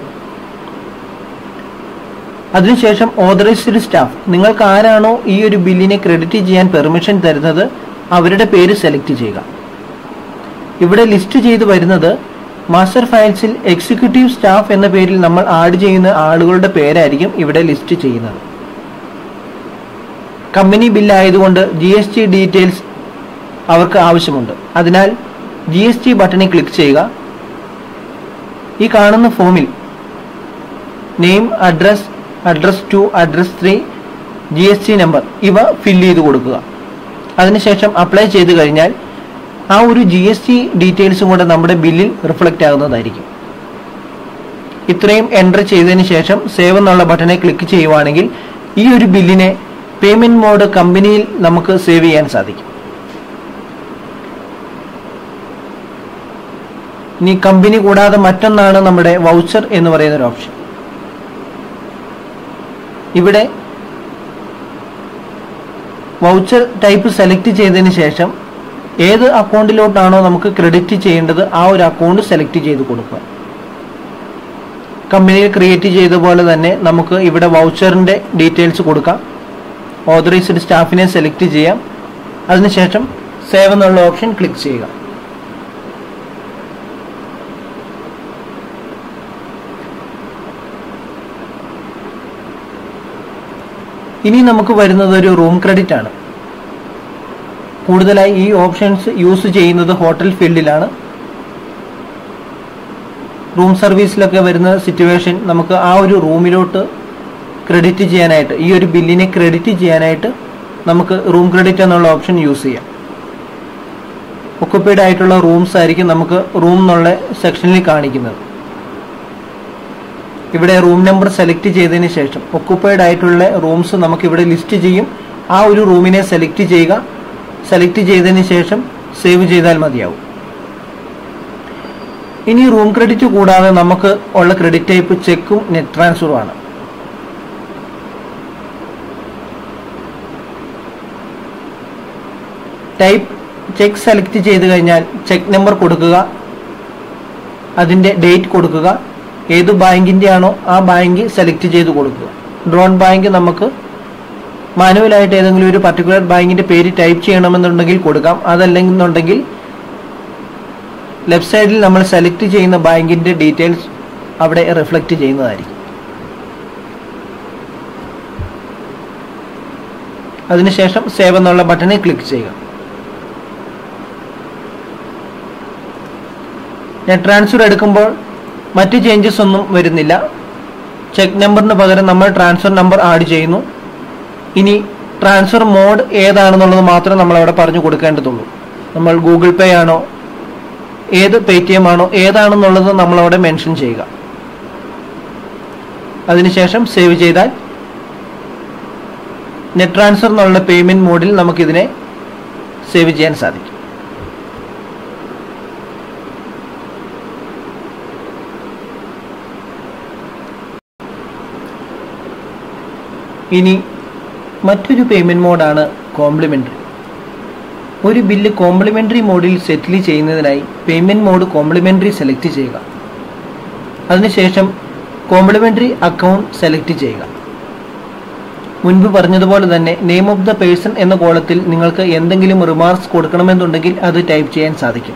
അതിനുശേഷം ഓതറൈസ്ഡ് സ്റ്റാഫ് നിങ്ങൾക്ക് ആരാണോ ഈ ഒരു ബില്ലിനെ ക്രെഡിറ്റ് ചെയ്യാൻ പെർമിഷൻ തരുന്നത് അവരുടെ പേര് സെലക്ട് ചെയ്യുക ഇവിടെ ലിസ്റ്റ് ചെയ്ത് വരുന്നത് മാസ്റ്റർ ഫയൽസിൽ എക്സിക്യൂട്ടീവ് സ്റ്റാഫ് എന്ന പേരിൽ നമ്മൾ ആഡ് ചെയ്യുന്ന ആളുകളുടെ പേരായിരിക്കും ഇവിടെ ലിസ്റ്റ് ചെയ്യുന്നത് കമ്പനി ബില്ലായതുകൊണ്ട് ജി എസ് ടി ഡീറ്റെയിൽസ് അവർക്ക് ആവശ്യമുണ്ട് അതിനാൽ ജി എസ് ടി ബട്ടണിൽ ക്ലിക്ക് ചെയ്യുക ഈ കാണുന്ന ഫോമിൽ name address address two address three G S T number ഇവ ഫില്ല് ചെയ്ത് കൊടുക്കുക അതിനുശേഷം അപ്ലൈ ചെയ്ത് കഴിഞ്ഞാൽ ആ ഒരു ജി എസ് ടി ഡീറ്റെയിൽസും കൂടെ നമ്മുടെ ബില്ലിൽ റിഫ്ലക്റ്റ് ആകുന്നതായിരിക്കും ഇത്രയും എൻ്റർ ചെയ്തതിന് ശേഷം സേവ് എന്നുള്ള ബട്ടനെ ക്ലിക്ക് ചെയ്യുവാണെങ്കിൽ ഈ ഒരു ബില്ലിനെ പേയ്മെന്റ് മോഡ് കമ്പനിയിൽ നമുക്ക് സേവ് ചെയ്യാൻ സാധിക്കും ഇനി കമ്പനി കൂടാതെ മറ്റൊന്നാണ് നമ്മുടെ വൗച്ചർ എന്ന് പറയുന്ന ഒരു ഓപ്ഷൻ ഇവിടെ വൗച്ചർ ടൈപ്പ് സെലക്ട് ചെയ്തതിന് ശേഷം ഏത് അക്കൗണ്ടിലോട്ടാണോ നമുക്ക് ക്രെഡിറ്റ് ചെയ്യേണ്ടത് ആ ഒരു അക്കൗണ്ട് സെലക്ട് ചെയ്ത് കൊടുക്കുക കമ്പനിയിൽ ക്രിയേറ്റ് ചെയ്ത പോലെ തന്നെ നമുക്ക് ഇവിടെ വൗച്ചറിന്റെ ഡീറ്റെയിൽസ് കൊടുക്കാം ഓതറൈസ്ഡ് സ്റ്റാഫിനെ സെലക്ട് ചെയ്യാം അതിനുശേഷം സേവ് എന്നുള്ള ഓപ്ഷൻ ക്ലിക്ക് ചെയ്യുക ഇനി നമുക്ക് വരുന്നത് ഒരു റൂം ക്രെഡിറ്റ് ആണ് കൂടുതലായി ഈ ഓപ്ഷൻസ് യൂസ് ചെയ്യുന്നത് ഹോട്ടൽ ഫീൽഡിലാണ് റൂം സർവീസിലൊക്കെ വരുന്ന സിറ്റുവേഷൻ നമുക്ക് ആ ഒരു റൂമിലോട്ട് ക്രെഡിറ്റ് ചെയ്യാനായിട്ട് ഈ ഒരു ബില്ലിനെ ക്രെഡിറ്റ് ചെയ്യാനായിട്ട് നമുക്ക് റൂം ക്രെഡിറ്റ് എന്നുള്ള ഓപ്ഷൻ യൂസ് ചെയ്യാം ഒക്കുപ്പൈഡ് ആയിട്ടുള്ള റൂംസ് ആയിരിക്കും നമുക്ക് റൂം എന്നുള്ള സെക്ഷനിൽ കാണിക്കുന്നത് ഇവിടെ റൂം നമ്പർ സെലക്ട് ചെയ്തതിന് ശേഷം ഒക്കുപ്പൈഡ് ആയിട്ടുള്ള റൂംസ് നമുക്ക് ഇവിടെ ലിസ്റ്റ് ചെയ്യും ആ ഒരു റൂമിനെ സെലക്ട് ചെയ്യുക സെലക്ട് ചെയ്തതിന് ശേഷം സേവ് ചെയ്താൽ മതിയാവും ഇനി റൂം ക്രെഡിറ്റ് കൂടാതെ നമുക്ക് ഉള്ള ക്രെഡിറ്റ് ടൈപ്പ് ചെക്കും നെറ്റ് ട്രാൻസ്ഫറും ആണ് ടൈപ്പ് ചെക്ക് സെലക്ട് ചെയ്ത് കഴിഞ്ഞാൽ ചെക്ക് നമ്പർ കൊടുക്കുക അതിന്റെ ഡേറ്റ് കൊടുക്കുക ഏത് ബാങ്കിന്റെ ആണോ ആ ബാങ്ക് സെലക്ട് ചെയ്ത് കൊടുക്കുക ഡ്രോൺ ബാങ്ക് നമുക്ക് മാനുവലായിട്ട് ഏതെങ്കിലും ഒരു പർട്ടിക്കുലർ ബാങ്കിന്റെ പേര് ടൈപ്പ് ചെയ്യണമെന്നുണ്ടെങ്കിൽ കൊടുക്കാം അതല്ലെന്നുണ്ടെങ്കിൽ ലെഫ്റ്റ് സൈഡിൽ നമ്മൾ സെലക്ട് ചെയ്യുന്ന ബാങ്കിന്റെ ഡീറ്റെയിൽസ് അവിടെ റിഫ്ലക്റ്റ് ചെയ്യുന്നതായിരിക്കും അതിനുശേഷം സേവ് എന്നുള്ള ബട്ടണിൽ ക്ലിക്ക് ചെയ്യുക നെറ്റ് ട്രാൻസ്ഫർ എടുക്കുമ്പോൾ മറ്റ് ചേഞ്ചസ് ഒന്നും വരുന്നില്ല ചെക്ക് നമ്പറിന് പകരം നമ്മൾ ട്രാൻസ്ഫർ നമ്പർ ആഡ് ചെയ്യുന്നു ഇനി ട്രാൻസ്ഫർ മോഡ് ഏതാണെന്നുള്ളത് മാത്രം നമ്മൾ അവിടെ പറഞ്ഞു കൊടുക്കേണ്ടതുള്ളൂ നമ്മൾ ഗൂഗിൾ പേ ആണോ ഏത് പേ ടി എം ആണോ ഏതാണെന്നുള്ളത് നമ്മൾ അവിടെ മെൻഷൻ ചെയ്യുക അതിനുശേഷം സേവ് ചെയ്താൽ നെറ്റ് ട്രാൻസ്ഫർ എന്നുള്ള പേയ്മെന്റ് മോഡിൽ നമുക്കിതിനെ സേവ് ചെയ്യാൻ സാധിക്കും ഇനി മറ്റൊരു പേയ്മെന്റ് മോഡാണ് കോംപ്ലിമെന്ററി ഒരു ബില്ല് കോംപ്ലിമെന്ററി മോഡിൽ സെറ്റിൽ ചെയ്യുന്നതിനായി പേയ്മെന്റ് മോഡ് കോംപ്ലിമെന്ററി സെലക്ട് ചെയ്യുക അതിനുശേഷം കോംപ്ലിമെന്ററി അക്കൗണ്ട് സെലക്ട് ചെയ്യുക മുൻപ് പറഞ്ഞതുപോലെ തന്നെ നെയിം ഓഫ് ദ പേഴ്സൺ എന്ന കോളത്തിൽ നിങ്ങൾക്ക് എന്തെങ്കിലും റിമാർക്സ് കൊടുക്കണമെന്നുണ്ടെങ്കിൽ അത് ടൈപ്പ് ചെയ്യാൻ സാധിക്കും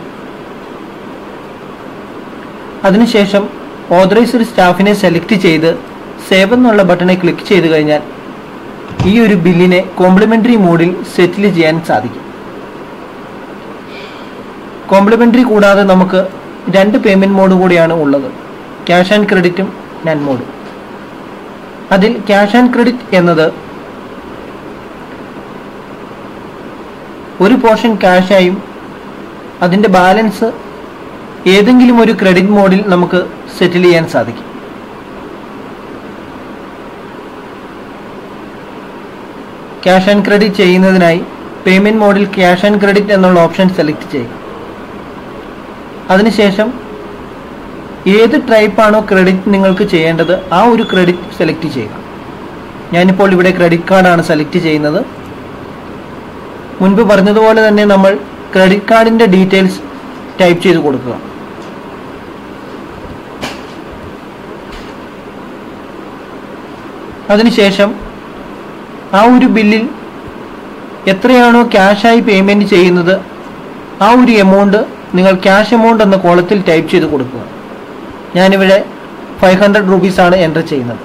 അതിനുശേഷം ഓതറൈസ്ഡ് സ്റ്റാഫിനെ സെലക്ട് ചെയ്ത് സേവ് എന്നുള്ള ബട്ടണെ ക്ലിക്ക് ചെയ്ത് കഴിഞ്ഞാൽ ഈ ഒരു ബില്ലിനെ കോംപ്ലിമെന്ററി മോഡിൽ സെറ്റിൽ ചെയ്യാൻ സാധിക്കും കോംപ്ലിമെന്ററി കൂടാതെ നമുക്ക് രണ്ട് പേയ്മെന്റ് മോഡ് കൂടിയാണ് ഉള്ളത് ക്യാഷ് ആൻഡ് ക്രെഡിറ്റും നൻ മോഡും അതിൽ ക്യാഷ് ആൻഡ് ക്രെഡിറ്റ് എന്നത് ഒരു പോർഷൻ ക്യാഷായും അതിൻ്റെ ബാലൻസ് ഏതെങ്കിലും ഒരു ക്രെഡിറ്റ് മോഡിൽ നമുക്ക് സെറ്റിൽ ചെയ്യാൻ സാധിക്കും ക്യാഷ് ആൻഡ് ക്രെഡിറ്റ് ചെയ്യുന്നതിനായി പേയ്മെൻറ്റ് മോഡിൽ ക്യാഷ് ആൻഡ് ക്രെഡിറ്റ് എന്നുള്ള ഓപ്ഷൻ സെലക്ട് ചെയ്യുക അതിനുശേഷം ഏത് ടൈപ്പാണോ ക്രെഡിറ്റ് നിങ്ങൾക്ക് ചെയ്യേണ്ടത് ആ ഒരു ക്രെഡിറ്റ് സെലക്ട് ചെയ്യുക ഞാനിപ്പോൾ ഇവിടെ ക്രെഡിറ്റ് കാർഡാണ് സെലക്ട് ചെയ്യുന്നത് മുൻപ് പറഞ്ഞതുപോലെ തന്നെ നമ്മൾ ക്രെഡിറ്റ് കാർഡിൻ്റെ ഡീറ്റെയിൽസ് ടൈപ്പ് ചെയ്ത് കൊടുക്കുക അതിനുശേഷം ആ ഒരു ബില്ലിൽ എത്രയാണോ ക്യാഷായി പേയ്മെൻറ്റ് ചെയ്യുന്നത് ആ ഒരു എമൗണ്ട് നിങ്ങൾ ക്യാഷ് എമൗണ്ട് എന്ന കോളത്തിൽ ടൈപ്പ് ചെയ്ത് കൊടുക്കുക ഞാനിവിടെ ഫൈവ് ഹൺഡ്രഡ് റുപ്പീസാണ് എൻ്റർ ചെയ്യുന്നത്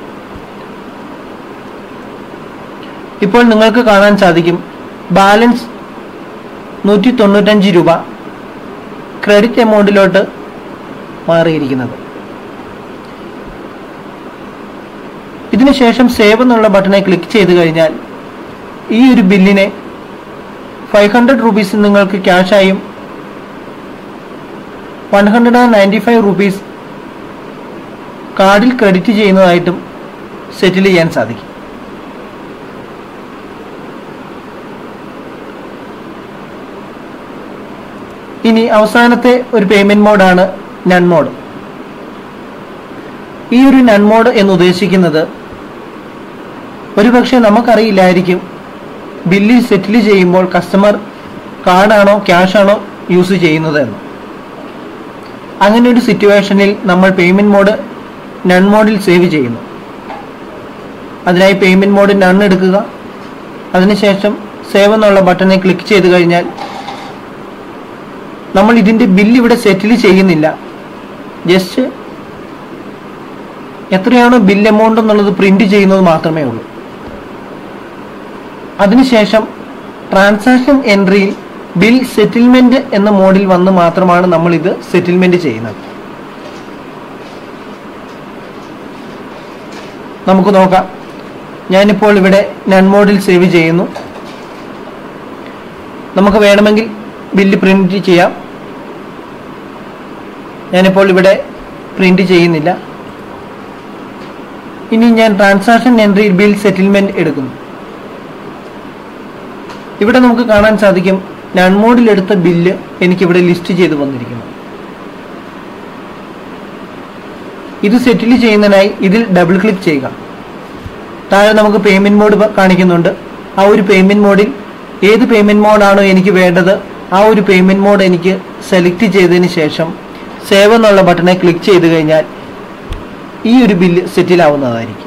ഇപ്പോൾ നിങ്ങൾക്ക് കാണാൻ സാധിക്കും ബാലൻസ് നൂറ്റി തൊണ്ണൂറ്റഞ്ച് രൂപ ക്രെഡിറ്റ് എമൗണ്ടിലോട്ട് മാറിയിരിക്കുന്നത് ഇതിനുശേഷം സേവ് എന്നുള്ള ബട്ടണെ ക്ലിക്ക് ചെയ്ത് കഴിഞ്ഞാൽ ഈ ഒരു ബില്ലിനെ ഫൈവ് ഹൺഡ്രഡ് റുപ്പീസ് നിങ്ങൾക്ക് ക്യാഷായും one hundred and ninety five rupees കാർഡിൽ ക്രെഡിറ്റ് ചെയ്യുന്നതായിട്ടും സെറ്റിൽ ചെയ്യാൻ സാധിക്കും ഇനി അവസാനത്തെ ഒരു പേയ്മെന്റ് മോഡാണ് നൺ മോഡ് ഈ ഒരു നൺ മോഡ് എന്ന് ഉദ്ദേശിക്കുന്നത് ഒരുപക്ഷെ നമുക്കറിയില്ലായിരിക്കും ബില്ലിൽ സെറ്റിൽ ചെയ്യുമ്പോൾ കസ്റ്റമർ കാർഡാണോ ക്യാഷ് ആണോ യൂസ് ചെയ്യുന്നത് എന്ന് അങ്ങനെ ഒരു സിറ്റുവേഷനിൽ നമ്മൾ പേയ്മെന്റ് മോഡ് നൺ മോഡിൽ സേവ് ചെയ്യുന്നു അതിനായി പേയ്മെന്റ് മോഡ് നൺ എടുക്കുക അതിനുശേഷം സേവ് എന്നുള്ള ബട്ടണെ ക്ലിക്ക് ചെയ്ത് കഴിഞ്ഞാൽ നമ്മൾ ഇതിന്റെ ബില്ല് ഇവിടെ സെറ്റിൽ ചെയ്യുന്നില്ല ജസ്റ്റ് എത്രയാണോ ബിൽ എമൗണ്ട് എന്നുള്ളത് പ്രിന്റ് ചെയ്യുന്നത് മാത്രമേ ഉള്ളൂ അതിനുശേഷം ട്രാൻസാക്ഷൻ എൻട്രിയിൽ ബിൽ സെറ്റിൽമെന്റ് എന്ന മോഡിൽ വന്ന് മാത്രമാണ് നമ്മൾ ഇത് സെറ്റിൽമെന്റ് ചെയ്യുന്നത് നമുക്ക് നോക്കാം ഞാനിപ്പോൾ ഇവിടെ നൺ മോഡിൽ സേവ് ചെയ്യുന്നു നമുക്ക് വേണമെങ്കിൽ ബില്ല് പ്രിന്റ് ചെയ്യാം ഞാനിപ്പോൾ ഇവിടെ പ്രിന്റ് ചെയ്യുന്നില്ല ഇനി ഞാൻ ട്രാൻസാക്ഷൻ എൻട്രി ബിൽ സെറ്റിൽമെന്റ് എടുക്കുന്നു ഇവിടെ നമുക്ക് കാണാൻ സാധിക്കും നൺ മോഡിൽ എടുത്ത ബില്ല് എനിക്കിവിടെ ലിസ്റ്റ് ചെയ്ത് വന്നിരിക്കുന്നു ഇത് സെറ്റിൽ ചെയ്യുന്നതിനായി ഇതിൽ ഡബിൾ ക്ലിക്ക് ചെയ്യുക താഴെ നമുക്ക് പേയ്മെന്റ് മോഡ് കാണിക്കുന്നുണ്ട് ആ ഒരു പേയ്മെന്റ് മോഡിൽ ഏത് പേയ്മെന്റ് മോഡാണോ എനിക്ക് വേണ്ടത് ആ ഒരു പേയ്മെന്റ് മോഡ് എനിക്ക് സെലക്ട് ചെയ്തതിന് ശേഷം സേവ് എന്നുള്ള ബട്ടണെ ക്ലിക്ക് ചെയ്ത് കഴിഞ്ഞാൽ ഈ ഒരു ബില്ല് സെറ്റിലാവുന്നതായിരിക്കും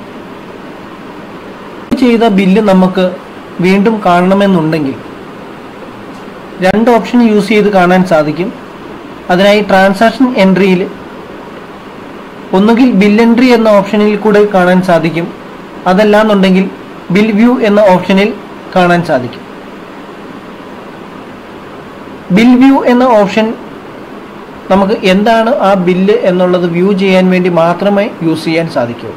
ചെയ്ത ബില്ല് നമുക്ക് വീണ്ടും കാണണമെന്നുണ്ടെങ്കിൽ രണ്ട് ഓപ്ഷൻ യൂസ് ചെയ്ത് കാണാൻ സാധിക്കും അതിനായി ട്രാൻസാക്ഷൻ എൻട്രിയിൽ ഒന്നുകിൽ ബിൽ എൻട്രി എന്ന ഓപ്ഷനിൽ കൂടെ കാണാൻ സാധിക്കും അതല്ലാന്നുണ്ടെങ്കിൽ ബിൽ വ്യൂ എന്ന ഓപ്ഷനിൽ കാണാൻ സാധിക്കും ബിൽ വ്യൂ എന്ന ഓപ്ഷൻ നമുക്ക് എന്താണ് ആ ബില്ല് എന്നുള്ളത് വ്യൂ ചെയ്യാൻ വേണ്ടി മാത്രമേ യൂസ് ചെയ്യാൻ സാധിക്കൂ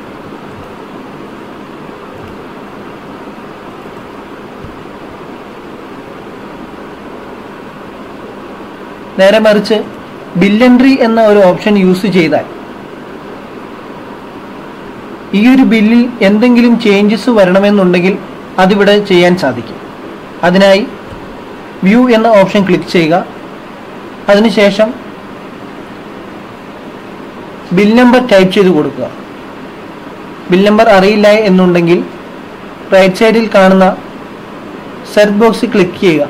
നേരെ മറിച്ച് ബിൽ എൻട്രി എന്ന ഒരു ഓപ്ഷൻ യൂസ് ചെയ്താൽ ഈ ഒരു ബില്ലിൽ എന്തെങ്കിലും ചേഞ്ചസ് വരണമെന്നുണ്ടെങ്കിൽ അതിവിടെ ചെയ്യാൻ സാധിക്കും അതിനായി വ്യൂ എന്ന ഓപ്ഷൻ ക്ലിക്ക് ചെയ്യുക അതിനുശേഷം ബിൽ നമ്പർ ടൈപ്പ് ചെയ്ത് കൊടുക്കുക ബിൽ നമ്പർ അറിയില്ല എന്നുണ്ടെങ്കിൽ റൈറ്റ് സൈഡിൽ കാണുന്ന സെർച്ച് ബോക്സിൽ ക്ലിക്ക് ചെയ്യുക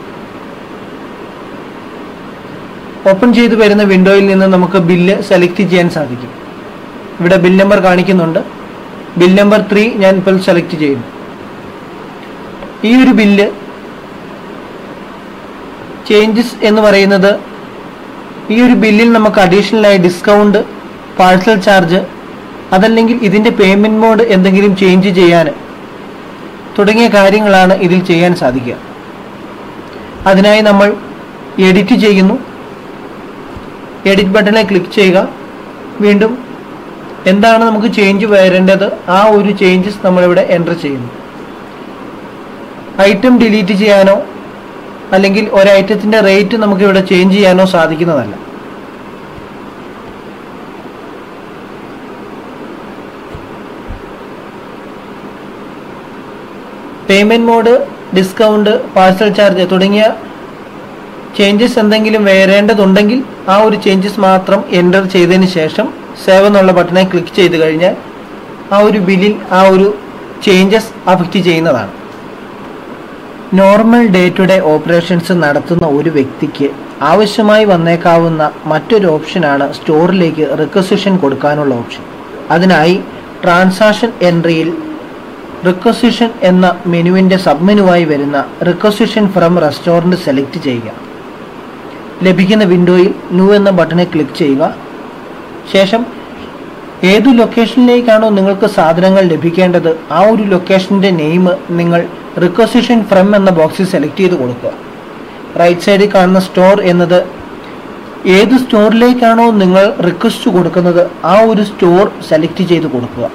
ഓപ്പൺ ചെയ്ത് വരുന്ന വിൻഡോയിൽ നിന്ന് നമുക്ക് ബില്ല് സെലക്ട് ചെയ്യാൻ സാധിക്കും ഇവിടെ ബിൽ നമ്പർ കാണിക്കുന്നുണ്ട് ബിൽ നമ്പർ ത്രീ ഞാൻ ഇപ്പോൾ സെലക്ട് ചെയ്യുന്നു ഈ ഒരു ബില്ല് ചേഞ്ചസ് എന്ന് പറയുന്നത് ഈ ഒരു ബില്ലിൽ നമുക്ക് അഡീഷണൽ ആയി ഡിസ്കൗണ്ട് പാഴ്സൽ ചാർജ് അതല്ലെങ്കിൽ ഇതിന്റെ പേയ്മെന്റ് മോഡ് എന്തെങ്കിലും ചേഞ്ച് ചെയ്യാൻ തുടങ്ങിയ കാര്യങ്ങളാണ് ഇതിൽ ചെയ്യാൻ സാധിക്കുക അതിനായി നമ്മൾ എഡിറ്റ് ചെയ്യുന്നു എഡിറ്റ് ബട്ടണിൽ ക്ലിക്ക് ചെയ്യുക വീണ്ടും എന്താണ് നമുക്ക് ചേഞ്ച് വരേണ്ടത് ആ ഒരു ചേഞ്ചസ് നമ്മളിവിടെ എൻ്റർ ചെയ്യുന്നു ഐറ്റം ഡിലീറ്റ് ചെയ്യാനോ അല്ലെങ്കിൽ ഒരു ഐറ്റത്തിൻ്റെ റേറ്റ് നമുക്ക് ഇവിടെ ചേഞ്ച് ചെയ്യാനോ സാധിക്കുന്നതല്ല payment mode discount parcel charge തുടങ്ങിയ ചേഞ്ചസ് എന്തെങ്കിലും വരേണ്ടതുണ്ടെങ്കിൽ ആ ഒരു ചേഞ്ചസ് മാത്രം എൻ്റർ ചെയ്തതിന് ശേഷം സേവ് എന്നുള്ള ബട്ടണെ ക്ലിക്ക് ചെയ്ത് കഴിഞ്ഞാൽ ആ ഒരു ബില്ലിൽ ആ ഒരു ചേഞ്ചസ് അഫക്റ്റ് ചെയ്യുന്നതാണ് normal day to day operations നടത്തുന്ന ഒരു വ്യക്തിക്ക് ആവശ്യമായി വന്നേക്കാവുന്ന മറ്റൊരു ഓപ്ഷനാണ് സ്റ്റോറിലേക്ക് റിക്വസിഷൻ കൊടുക്കാനുള്ള ഓപ്ഷൻ അതിനായി ട്രാൻസാക്ഷൻ എൻട്രിയിൽ റിക്വസിഷൻ എന്ന മെനുവിൻ്റെ സബ്മെനുവായി വരുന്ന റിക്വസിഷൻ ഫ്രം റെസ്റ്റോറൻറ്റ് സെലക്ട് ചെയ്യുക ലഭിക്കുന്ന വിൻഡോയിൽ ന്യൂ എന്ന ബട്ടണിൽ ക്ലിക്ക് ചെയ്യുക ശേഷം ഏതു ലൊക്കേഷനിലേക്കാണോ നിങ്ങൾക്ക് സാധനങ്ങൾ ലഭിക്കേണ്ടത് ആ ഒരു ലൊക്കേഷൻ്റെ നെയിം നിങ്ങൾ റിക്വസിഷൻ ഫ്രം എന്ന ബോക്സിൽ സെലക്ട് ചെയ്ത് കൊടുക്കുക റൈറ്റ് സൈഡിൽ കാണുന്ന സ്റ്റോർ എന്നത് ഏത് സ്റ്റോറിലേക്കാണോ നിങ്ങൾ റിക്വസ്റ്റ് കൊടുക്കുന്നത് ആ ഒരു സ്റ്റോർ സെലക്ട് ചെയ്ത് കൊടുക്കുക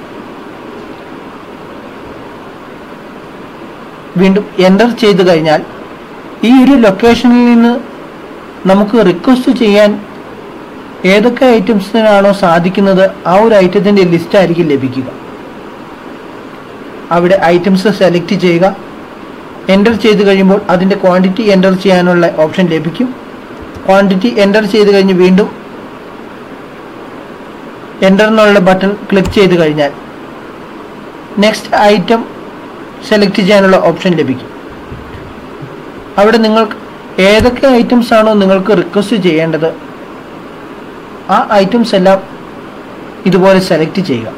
വീണ്ടും എൻ്റർ ചെയ്ത് കഴിഞ്ഞാൽ ഈ ഒരു ലൊക്കേഷനിൽ നിന്ന് നമുക്ക് റിക്വസ്റ്റ് ചെയ്യാൻ ഏതൊക്കെ ഐറ്റംസിനാണോ സാധിക്കുന്നത് ആ ഒരു ഐറ്റത്തിൻ്റെ ലിസ്റ്റ് ആയിരിക്കും ലഭിക്കുക അവിടെ ഐറ്റംസ് സെലക്ട് ചെയ്യുക എൻ്റർ ചെയ്ത് കഴിയുമ്പോൾ അതിൻ്റെ ക്വാണ്ടിറ്റി എൻ്റർ ചെയ്യാനുള്ള ഓപ്ഷൻ ലഭിക്കും ക്വാണ്ടിറ്റി എൻ്റർ ചെയ്ത് കഴിഞ്ഞ് വീണ്ടും എൻ്റർ എന്നുള്ള ബട്ടൺ ക്ലിക്ക് ചെയ്ത് കഴിഞ്ഞാൽ നെക്സ്റ്റ് ഐറ്റം സെലക്ട് ചെയ്യാനുള്ള ഓപ്ഷൻ ലഭിക്കും അവിടെ നിങ്ങൾക്ക് ഏതൊക്കെ ഐറ്റംസ് ആണോ നിങ്ങൾക്ക് റിക്വസ്റ്റ് ചെയ്യേണ്ടത് ആ ഐറ്റംസ് എല്ലാം ഇതുപോലെ സെലക്ട് ചെയ്യുക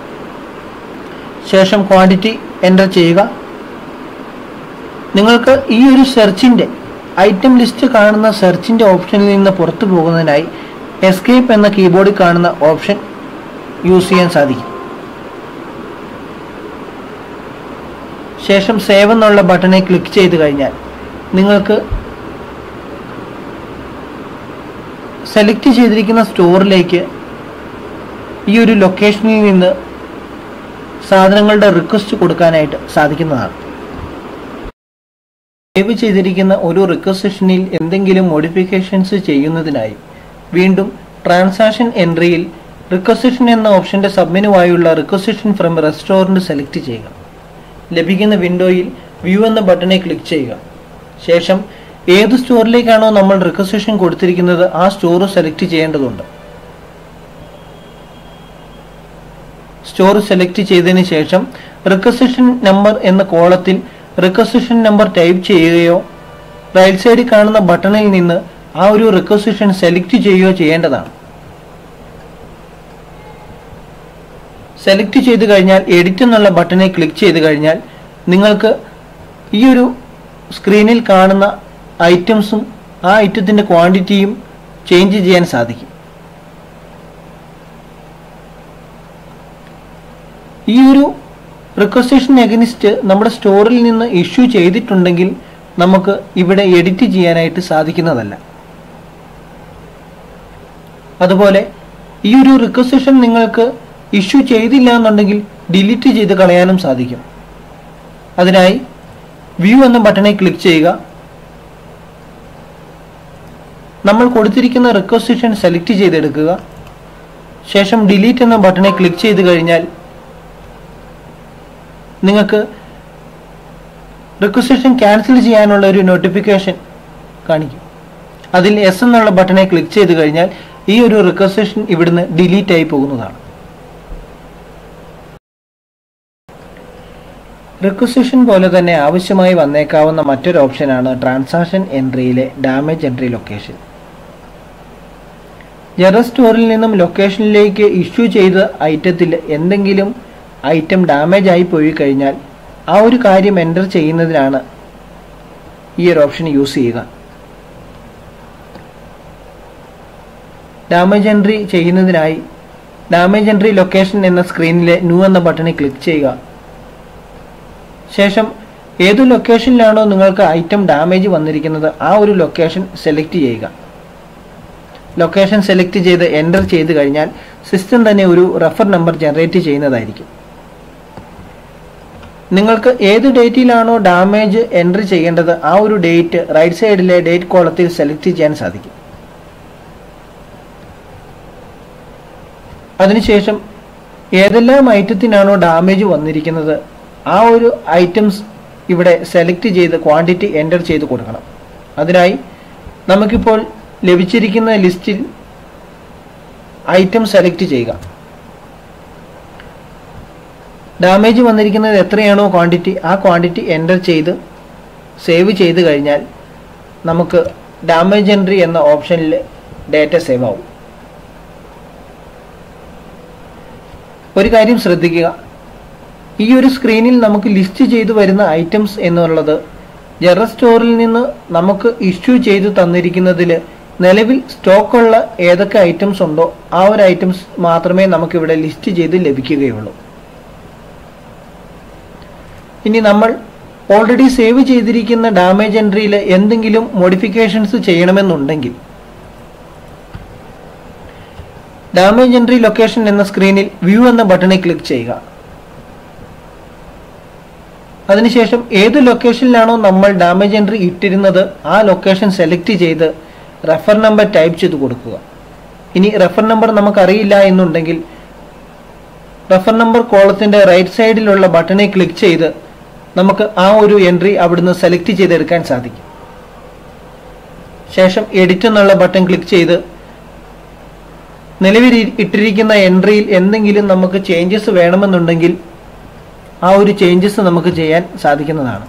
ശേഷം ക്വാണ്ടിറ്റി എൻ്റർ ചെയ്യുക നിങ്ങൾക്ക് ഈ ഒരു സെർച്ചിൻ്റെ ഐറ്റം ലിസ്റ്റ് കാണുന്ന സെർച്ചിൻ്റെ ഓപ്ഷനിൽ നിന്ന് പുറത്തു പോകുന്നതിനായി എസ്കേപ്പ് എന്ന കീബോർഡിൽ കാണുന്ന ഓപ്ഷൻ യൂസ് ചെയ്യാൻ സാധിക്കും ശേഷം സേവ് എന്നുള്ള ബട്ടണിൽ ക്ലിക്ക് ചെയ്ത് കഴിഞ്ഞാൽ നിങ്ങൾക്ക് സെലക്ട് ചെയ്തിരിക്കുന്ന സ്റ്റോറിലേക്ക് ഈ ഒരു ലൊക്കേഷനിൽ നിന്ന് സാധനങ്ങളുടെ റിക്വസ്റ്റ് കൊടുക്കാനായിട്ട് സാധിക്കുന്നതാണ് സേവ് ചെയ്തിരിക്കുന്ന ഒരു റിക്വസിഷനിൽ എന്തെങ്കിലും മോഡിഫിക്കേഷൻസ് ചെയ്യുന്നതിനായി വീണ്ടും ട്രാൻസാക്ഷൻ എൻട്രിയിൽ റിക്വസിഷൻ എന്ന ഓപ്ഷന്റെ സബ്മെനുവായുള്ള റിക്വസിഷൻ ഫ്രം റെസ്റ്റോറൻറ്റ് സെലക്ട് ചെയ്യുക ലഭിക്കുന്ന വിൻഡോയിൽ വ്യൂ എന്ന ബട്ടണിൽ ക്ലിക്ക് ചെയ്യുക ശേഷം ഏത് സ്റ്റോറിലേക്കാണോ നമ്മൾ റിക്വസിഷൻ കൊടുത്തിരിക്കുന്നത് ആ സ്റ്റോർ സെലക്ട് ചെയ്യേണ്ടതുണ്ട് സ്റ്റോർ സെലക്ട് ചെയ്തതിന് ശേഷം റിക്വസിഷൻ നമ്പർ എന്ന കോളത്തിൽ റിക്വസിഷൻ നമ്പർ ടൈപ്പ് ചെയ്യുകയോ റൈറ്റ് സൈഡിൽ കാണുന്ന ബട്ടണിൽ നിന്ന് ആ ഒരു റിക്വസിഷൻ സെലക്ട് ചെയ്യുകയോ ചെയ്യേണ്ടതാണ് സെലക്ട് ചെയ്ത് കഴിഞ്ഞാൽ എഡിറ്റ് എന്നുള്ള ബട്ടണിൽ ക്ലിക്ക് ചെയ്ത് കഴിഞ്ഞാൽ നിങ്ങൾക്ക് ഈ ഒരു സ്ക്രീനിൽ കാണുന്ന ഐറ്റംസും ആ ഐറ്റത്തിൻ്റെ ക്വാണ്ടിറ്റിയും ചേഞ്ച് ചെയ്യാൻ സാധിക്കും ഈ ഒരു റിക്വസ്റ്റേഷൻ എഗനിസ്റ്റ് നമ്മുടെ സ്റ്റോറിൽ നിന്ന് ഇഷ്യൂ ചെയ്തിട്ടുണ്ടെങ്കിൽ നമുക്ക് ഇവിടെ എഡിറ്റ് ചെയ്യാനായിട്ട് സാധിക്കുന്നതല്ല അതുപോലെ ഈ ഒരു റിക്വസ്റ്റേഷൻ നിങ്ങൾക്ക് ഇഷ്യൂ ചെയ്തില്ല എന്നുണ്ടെങ്കിൽ ഡിലീറ്റ് ചെയ്ത് കളയാനും സാധിക്കും അതിനായി വ്യൂ എന്ന ബട്ടണിൽ ക്ലിക്ക് ചെയ്യുക നമ്മൾ കൊടുത്തിരിക്കുന്ന റിക്വസ്റ്റേഷൻ സെലക്ട് ചെയ്തെടുക്കുക ശേഷം ഡിലീറ്റ് എന്ന ബട്ടണിൽ ക്ലിക്ക് ചെയ്ത് കഴിഞ്ഞാൽ നിങ്ങൾക്ക് റിക്വസ്റ്റേഷൻ ക്യാൻസൽ ചെയ്യാനുള്ള ഒരു നോട്ടിഫിക്കേഷൻ കാണിക്കും അതിൽ എസ് എന്നുള്ള ബട്ടണെ ക്ലിക്ക് ചെയ്ത് കഴിഞ്ഞാൽ ഈ ഒരു റിക്വസ്റ്റേഷൻ ഇവിടുന്ന് ഡിലീറ്റ് ആയി പോകുന്നതാണ് റിക്വസ്റ്റേഷൻ പോലെ തന്നെ ആവശ്യമായി വന്നേക്കാവുന്ന മറ്റൊരു ഓപ്ഷനാണ് ട്രാൻസാക്ഷൻ എൻട്രിയിലെ ഡാമേജ് എൻട്രി ലൊക്കേഷൻ ജനറൽ സ്റ്റോറിൽ നിന്നും ലൊക്കേഷനിലേക്ക് ഇഷ്യൂ ചെയ്ത ഐറ്റത്തിൽ എന്തെങ്കിലും ഐറ്റം ഡാമേജ് ആയി പോയി കഴിഞ്ഞാൽ ആ ഒരു കാര്യം എൻ്റർ ചെയ്യുന്നതിനാണ് ഈ ഒരു ഓപ്ഷൻ യൂസ് ചെയ്യുക ഡാമേജ് എൻട്രി ചെയ്യുന്നതിനായി ഡാമേജ് എൻട്രി ലൊക്കേഷൻ എന്ന സ്ക്രീനിലെ ന്യൂ എന്ന ബട്ടണിൽ ക്ലിക്ക് ചെയ്യുക ശേഷം ഏതു ലൊക്കേഷനിലാണോ നിങ്ങൾക്ക് ഐറ്റം ഡാമേജ് വന്നിരിക്കുന്നത് ആ ഒരു ലൊക്കേഷൻ സെലക്ട് ചെയ്യുക ലൊക്കേഷൻ സെലക്ട് ചെയ്ത് എൻ്റർ ചെയ്ത് കഴിഞ്ഞാൽ സിസ്റ്റം തന്നെ ഒരു റെഫർ നമ്പർ ജനറേറ്റ് ചെയ്യുന്നതായിരിക്കും നിങ്ങൾക്ക് ഏത് ഡേറ്റിലാണോ ഡാമേജ് എൻട്രി ചെയ്യേണ്ടത് ആ ഒരു ഡേറ്റ് റൈറ്റ് സൈഡിലെ ഡേറ്റ് കോളത്തിൽ സെലക്ട് ചെയ്യാൻ സാധിക്കും അതിനുശേഷം ഏതെല്ലാം ഐറ്റത്തിനാണോ ഡാമേജ് വന്നിരിക്കുന്നത് ആ ഒരു ഐറ്റംസ് ഇവിടെ സെലക്ട് ചെയ്ത് ക്വാണ്ടിറ്റി എൻ്റർ ചെയ്ത് കൊടുക്കണം അതിനായി നമുക്കിപ്പോൾ ലഭിച്ചിരിക്കുന്ന ലിസ്റ്റിൽ ഐറ്റം സെലക്ട് ചെയ്യുക ഡാമേജ് വന്നിരിക്കുന്നത് എത്രയാണോ ക്വാണ്ടിറ്റി ആ ക്വാണ്ടിറ്റി എൻ്റർ ചെയ്ത് സേവ് ചെയ്ത് കഴിഞ്ഞാൽ നമുക്ക് ഡാമേജ് എൻട്രി എന്ന ഓപ്ഷനിൽ ഡേറ്റ സേവ് ആവും ഒരു കാര്യം ശ്രദ്ധിക്കുക ഈ ഒരു സ്ക്രീനിൽ നമുക്ക് ലിസ്റ്റ് ചെയ്തു വരുന്ന ഐറ്റംസ് എന്നുള്ളത് ജനറൽ സ്റ്റോറിൽ നിന്ന് നമുക്ക് ഇഷ്യൂ ചെയ്തു തന്നിരിക്കുന്നതിൽ നിലവിൽ സ്റ്റോക്കുള്ള ഏതൊക്കെ ഐറ്റംസ് ഉണ്ടോ ആ ഒരു ഐറ്റംസ് മാത്രമേ നമുക്കിവിടെ ലിസ്റ്റ് ചെയ്ത് ലഭിക്കുകയുള്ളൂ ഇനി നമ്മൾ ഓൾറെഡി സേവ് ചെയ്തിരിക്കുന്ന ഡാമേജ് എൻട്രിയിൽ എന്തെങ്കിലും മോഡിഫിക്കേഷൻസ് ചെയ്യണമെന്നുണ്ടെങ്കിൽ ഡാമേജ് എൻട്രി ലൊക്കേഷൻ എന്ന സ്ക്രീനിൽ വ്യൂ എന്ന ബട്ടണിൽ ക്ലിക്ക് ചെയ്യുക അതിനുശേഷം ഏത് ലൊക്കേഷനിലാണോ നമ്മൾ ഡാമേജ് എൻട്രി ഇട്ടിരുന്നത് ആ ലൊക്കേഷൻ സെലക്ട് ചെയ്ത് റെഫർ നമ്പർ ടൈപ്പ് ചെയ്ത് കൊടുക്കുക ഇനി റെഫർ നമ്പർ നമുക്കറിയില്ല എന്നുണ്ടെങ്കിൽ റെഫർ നമ്പർ കോളത്തിന്റെ റൈറ്റ് സൈഡിലുള്ള ബട്ടണിൽ ക്ലിക്ക് ചെയ്ത് നമുക്ക് ആ ഒരു എൻട്രി അവിടുന്ന് സെലക്ട് ചെയ്തെടുക്കാൻ സാധിക്കും ശേഷം എഡിറ്റ് എന്നുള്ള ബട്ടൺ ക്ലിക്ക് ചെയ്ത് നിലവിൽ ഇട്ടിരിക്കുന്ന എൻട്രിയിൽ എന്തെങ്കിലും നമുക്ക് ചേഞ്ചസ് വേണമെന്നുണ്ടെങ്കിൽ ആ ഒരു ചേഞ്ചസ് നമുക്ക് ചെയ്യാൻ സാധിക്കുന്നതാണ്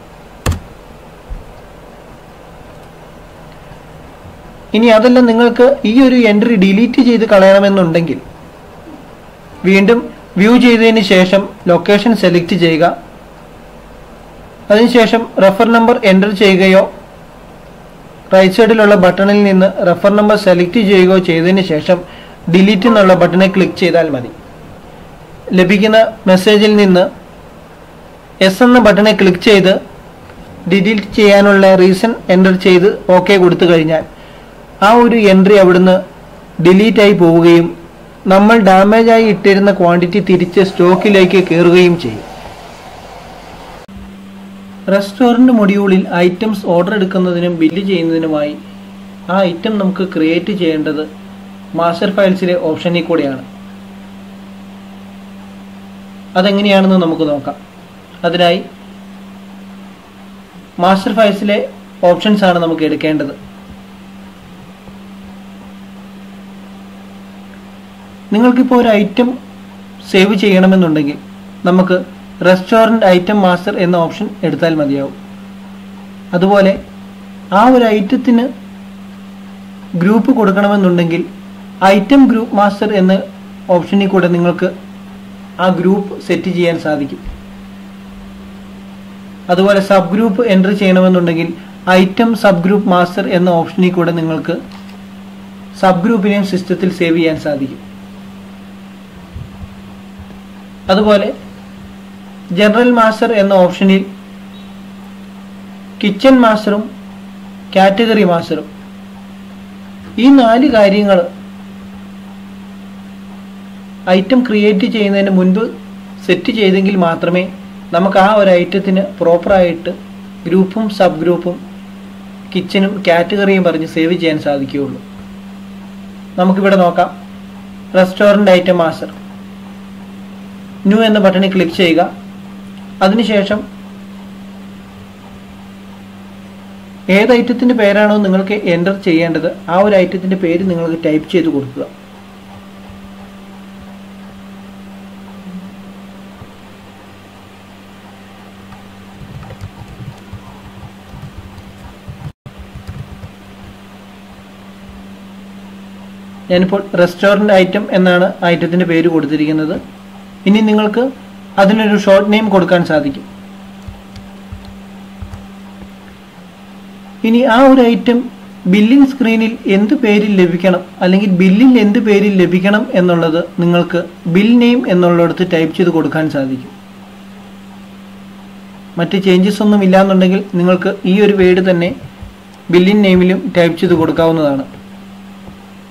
ഇനി അതല്ല നിങ്ങൾക്ക് ഈ ഒരു എൻട്രി ഡിലീറ്റ് ചെയ്ത് കളയണമെന്നുണ്ടെങ്കിൽ വീണ്ടും വ്യൂ ചെയ്തതിന് ശേഷം ലൊക്കേഷൻ സെലക്ട് ചെയ്യുക അതിനുശേഷം റെഫർ നമ്പർ എൻ്റർ ചെയ്യുകയോ റൈറ്റ് സൈഡിലുള്ള ബട്ടണിൽ നിന്ന് റെഫർ നമ്പർ സെലക്ട് ചെയ്യുകയോ ചെയ്തതിന് ശേഷം ഡിലീറ്റ് എന്നുള്ള ബട്ടണിൽ ക്ലിക്ക് ചെയ്താൽ മതി ലഭിക്കുന്ന മെസ്സേജിൽ നിന്ന് എസ് എന്ന ബട്ടണിൽ ക്ലിക്ക് ചെയ്ത് ഡിലീറ്റ് ചെയ്യാനുള്ള റീസൺ എൻ്റർ ചെയ്ത് ഓക്കെ കൊടുത്തു കഴിഞ്ഞാൽ ആ ഒരു എൻട്രി അവിടുന്ന് ഡിലീറ്റ് ആയി പോവുകയും നമ്മൾ ഡാമേജ് ആയി ഇട്ടിരുന്ന ക്വാണ്ടിറ്റി തിരിച്ച് സ്റ്റോക്കിലേക്ക് കയറുകയും ചെയ്യും റെസ്റ്റോറൻറ്റ് മൊഡ്യൂളിൽ ഐറ്റംസ് ഓർഡർ എടുക്കുന്നതിനും ബില്ല് ചെയ്യുന്നതിനുമായി ആ ഐറ്റം നമുക്ക് ക്രിയേറ്റ് ചെയ്യേണ്ടത് മാസ്റ്റർ ഫയൽസിലെ ഓപ്ഷനിൽ കൂടെയാണ് അതെങ്ങനെയാണെന്ന് നമുക്ക് നോക്കാം അതിനായി മാസ്റ്റർ ഫയൽസിലെ ഓപ്ഷൻസ് ആണ് നമുക്ക് എടുക്കേണ്ടത് നിങ്ങൾക്കിപ്പോൾ ഒരു ഐറ്റം സേവ് ചെയ്യണമെന്നുണ്ടെങ്കിൽ നമുക്ക് റെസ്റ്റോറൻറ്റ് ഐറ്റം മാസ്റ്റർ എന്ന ഓപ്ഷൻ എടുത്താൽ മതിയാവും അതുപോലെ ആ ഒരു ഐറ്റത്തിന് ഗ്രൂപ്പ് കൊടുക്കണമെന്നുണ്ടെങ്കിൽ ഐറ്റം ഗ്രൂപ്പ് മാസ്റ്റർ എന്ന ഓപ്ഷനിൽ കൂടെ നിങ്ങൾക്ക് ആ ഗ്രൂപ്പ് സെറ്റ് ചെയ്യാൻ സാധിക്കും അതുപോലെ സബ് ഗ്രൂപ്പ് എൻ്റർ ചെയ്യണമെന്നുണ്ടെങ്കിൽ ഐറ്റം സബ് ഗ്രൂപ്പ് മാസ്റ്റർ എന്ന ഓപ്ഷനിൽ കൂടെ നിങ്ങൾക്ക് സബ് ഗ്രൂപ്പിനെയും സിസ്റ്റത്തിൽ സേവ് ചെയ്യാൻ സാധിക്കും അതുപോലെ ജനറൽ മാസ്റ്റർ എന്ന ഓപ്ഷനിൽ കിച്ചൺ മാസ്റ്ററും കാറ്റഗറി മാസ്റ്ററും ഈ നാല് കാര്യങ്ങൾ ഐറ്റം ക്രിയേറ്റ് ചെയ്യുന്നതിന് മുൻപ് സെറ്റ് ചെയ്തെങ്കിൽ മാത്രമേ നമുക്ക് ആ ഒരു ഐറ്റത്തിന് പ്രോപ്പറായിട്ട് ഗ്രൂപ്പും സബ് ഗ്രൂപ്പും കിച്ചനും കാറ്റഗറിയും പറഞ്ഞ് സേവ് ചെയ്യാൻ സാധിക്കുകയുള്ളൂ നമുക്കിവിടെ നോക്കാം റെസ്റ്റോറൻറ്റ് ഐറ്റം മാസ്റ്റർ ന്യൂ എന്ന ബട്ടണിൽ ക്ലിക്ക് ചെയ്യുക അതിനുശേഷം ഏത് ഐറ്റത്തിൻ്റെ പേരാണോ നിങ്ങൾക്ക് എൻ്റർ ചെയ്യേണ്ടത് ആ ഒരു ഐറ്റത്തിൻ്റെ പേര് നിങ്ങൾക്ക് ടൈപ്പ് ചെയ്ത് കൊടുക്കുക ഞാനിപ്പോൾ റെസ്റ്റോറൻറ്റ് ഐറ്റം എന്നാണ് ഐറ്റത്തിൻ്റെ പേര് കൊടുത്തിരിക്കുന്നത് ഇനി നിങ്ങൾക്ക് അതിനൊരു ഷോർട്ട് നെയിം കൊടുക്കാൻ സാധിക്കും ഇനി ആ ഒരു ഐറ്റം ബില്ലിംഗ് സ്ക്രീനിൽ എന്ത് പേരിൽ ലഭിക്കണം അല്ലെങ്കിൽ ബില്ലിൽ എന്ത് പേരിൽ ലഭിക്കണം എന്നുള്ളത് നിങ്ങൾക്ക് ബിൽ നെയിം എന്നുള്ളിടത്ത് ടൈപ്പ് ചെയ്ത് കൊടുക്കാൻ സാധിക്കും മറ്റ് ചേഞ്ചസ് ഒന്നും ഇല്ലാന്നുണ്ടെങ്കിൽ നിങ്ങൾക്ക് ഈ ഒരു വേർഡ് തന്നെ ബില്ലിംഗ് നെയിമിലും ടൈപ്പ് ചെയ്ത് കൊടുക്കാവുന്നതാണ്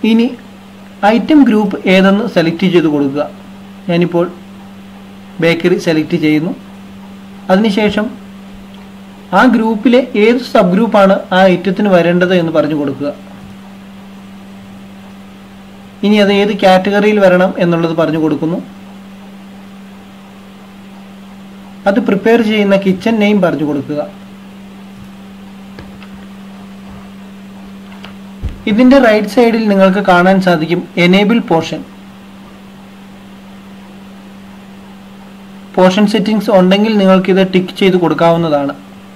ഇനി ഐറ്റം ഗ്രൂപ്പ് ഏതെന്ന് സെലക്ട് ചെയ്ത് കൊടുക്കുക ഞാനിപ്പോൾ ബേക്കറി സെലക്ട് ചെയ്യുന്നു അതിനുശേഷം ആ ഗ്രൂപ്പിലെ ഏത് സബ് ഗ്രൂപ്പാണ് ആ ഐറ്റത്തിന് വരേണ്ടത് എന്ന് പറഞ്ഞു കൊടുക്കുക ഇനി അത് ഏത് കാറ്റഗറിയിൽ വരണം എന്നുള്ളത് പറഞ്ഞു കൊടുക്കുന്നു അത് പ്രിപ്പയർ ചെയ്യുന്ന കിച്ചൺ നെയിം പറഞ്ഞു കൊടുക്കുക ഇതിന്റെ റൈറ്റ് സൈഡിൽ നിങ്ങൾക്ക് കാണാൻ സാധിക്കും എനേബിൾ പോർഷൻ പോർഷൻ സെറ്റിംഗ്സ് ഉണ്ടെങ്കിൽ നിങ്ങൾക്ക് ഇത് ടിക്ക് ചെയ്ത് കൊടുക്കാവുന്നതാണ്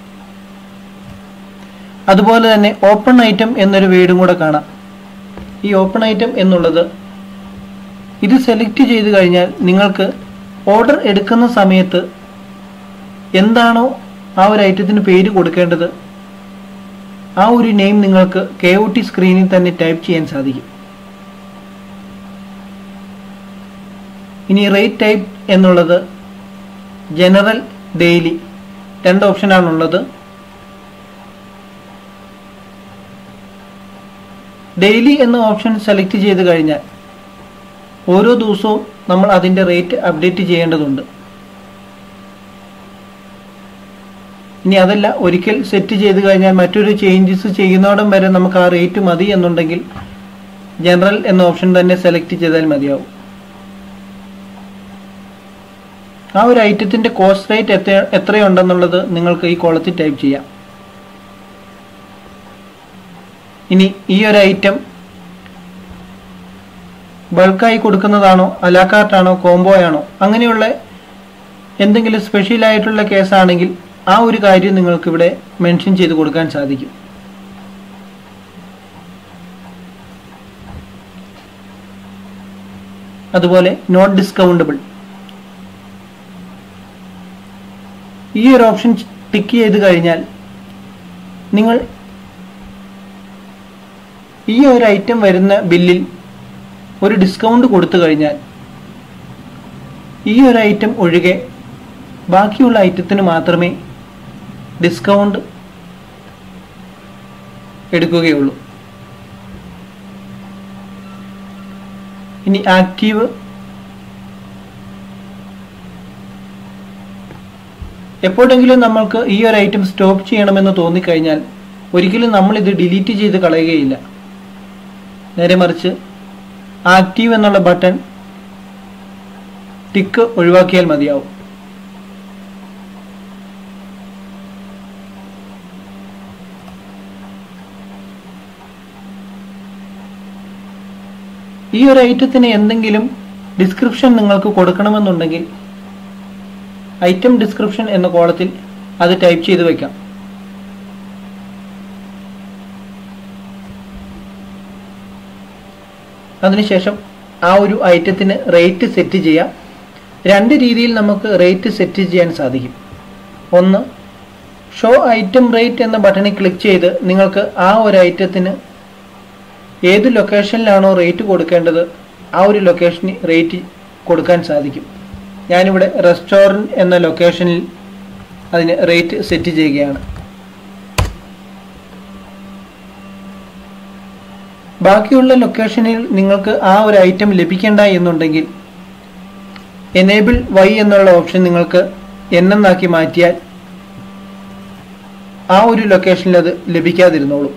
അതുപോലെ തന്നെ ഓപ്പൺ ഐറ്റം എന്നൊരു വേർഡും കൂടെ കാണാം ഈ ഓപ്പൺ ഐറ്റം എന്നുള്ളത് ഇത് സെലക്ട് ചെയ്ത് കഴിഞ്ഞാൽ നിങ്ങൾക്ക് ഓർഡർ എടുക്കുന്ന സമയത്ത് എന്താണോ ആ ഒരു ഐറ്റത്തിന് പേര് കൊടുക്കേണ്ടത് ആ ഒരു നെയിം നിങ്ങൾക്ക് കെ ഒ ടി സ്ക്രീനിൽ തന്നെ ടൈപ്പ് ചെയ്യാൻ സാധിക്കും ഇനി റേറ്റ് ടൈപ്പ് എന്നുള്ളത് ജനറൽ ഡെയിലി രണ്ട് ഓപ്ഷനാണുള്ളത് ഡെയിലി എന്ന ഓപ്ഷൻ സെലക്ട് ചെയ്ത് കഴിഞ്ഞാൽ ഓരോ ദിവസവും നമ്മൾ അതിൻ്റെ റേറ്റ് അപ്ഡേറ്റ് ചെയ്യേണ്ടതുണ്ട് ഇനി അതല്ല ഒരിക്കൽ സെറ്റ് ചെയ്ത് കഴിഞ്ഞാൽ മറ്റൊരു ചേഞ്ചസ് ചെയ്യുന്നോടം വരെ നമുക്ക് ആ റേറ്റ് മതി എന്നുണ്ടെങ്കിൽ ജനറൽ എന്ന ഓപ്ഷൻ തന്നെ സെലക്ട് ചെയ്താൽ മതിയാവും ആ ഒരു ഐറ്റത്തിന്റെ കോസ്റ്റ് റേറ്റ് എത്ര എത്രയുണ്ടെന്നുള്ളത് നിങ്ങൾക്ക് ഈ കോളത്തിൽ ടൈപ്പ് ചെയ്യാം ഇനി ഈ ഒരു ഐറ്റം ബൾക്കായി കൊടുക്കുന്നതാണോ അലാക്കാർട്ടാണോ കോംബോ ആണോ അങ്ങനെയുള്ള എന്തെങ്കിലും സ്പെഷ്യൽ ആയിട്ടുള്ള കേസാണെങ്കിൽ ആ ഒരു കാര്യം നിങ്ങൾക്ക് ഇവിടെ മെൻഷൻ ചെയ്ത് കൊടുക്കാൻ സാധിക്കും അതുപോലെ നോട്ട് ഡിസ്കൗണ്ടബിൾ ഈ ഒരു ഓപ്ഷൻ ടിക്ക് ചെയ്ത് കഴിഞ്ഞാൽ നിങ്ങൾ ഈ ഒരു ഐറ്റം വരുന്ന ബില്ലിൽ ഒരു ഡിസ്കൗണ്ട് കൊടുത്തു കഴിഞ്ഞാൽ ഈ ഒരു ഐറ്റം ഒഴികെ ബാക്കിയുള്ള ഐറ്റത്തിന് മാത്രമേ ഡിസ്കൗണ്ട് എടുക്കുകയുള്ളൂ ഇനി ആക്റ്റീവ് എപ്പോഴെങ്കിലും നമ്മൾക്ക് ഈ ഒരു ഐറ്റം സ്റ്റോപ്പ് ചെയ്യണമെന്ന് തോന്നിക്കഴിഞ്ഞാൽ ഒരിക്കലും നമ്മൾ ഇത് ഡിലീറ്റ് ചെയ്ത് കളയുകയില്ല നേരെ മറിച്ച് ആക്റ്റീവ് എന്നുള്ള ബട്ടൺ ടിക്ക് ഒഴിവാക്കിയാൽ മതിയാവും ഈ ഒരു ഐറ്റത്തിന് എന്തെങ്കിലും ഡിസ്ക്രിപ്ഷൻ നിങ്ങൾക്ക് കൊടുക്കണമെന്നുണ്ടെങ്കിൽ ഐറ്റം ഡിസ്ക്രിപ്ഷൻ എന്ന കോളത്തിൽ അത് ടൈപ്പ് ചെയ്ത് വെക്കാം അതിനുശേഷം ആ ഒരു ഐറ്റത്തിന് റേറ്റ് സെറ്റ് ചെയ്യാം രണ്ട് രീതിയിൽ നമുക്ക് റേറ്റ് സെറ്റ് ചെയ്യാൻ സാധിക്കും ഒന്ന് ഷോ ഐറ്റം റേറ്റ് എന്ന ബട്ടണിൽ ക്ലിക്ക് ചെയ്ത് നിങ്ങൾക്ക് ആ ഒരു ഐറ്റത്തിന് ഏത് ലൊക്കേഷനിലാണോ റേറ്റ് കൊടുക്കേണ്ടത് ആ ഒരു ലൊക്കേഷന് റേറ്റ് കൊടുക്കാൻ സാധിക്കും ഞാനിവിടെ റെസ്റ്റോറൻറ്റ് എന്ന ലൊക്കേഷനിൽ അതിന് റേറ്റ് സെറ്റ് ചെയ്യുകയാണ് ബാക്കിയുള്ള ലൊക്കേഷനിൽ നിങ്ങൾക്ക് ആ ഒരു ഐറ്റം ലഭിക്കേണ്ട എന്നുണ്ടെങ്കിൽ എനേബിൾ വൈ എന്നുള്ള ഓപ്ഷൻ നിങ്ങൾക്ക് എന്നെന്നാക്കി മാറ്റിയാൽ ആ ഒരു ലൊക്കേഷനിൽ അത് ലഭിക്കാതിരുന്നോളൂ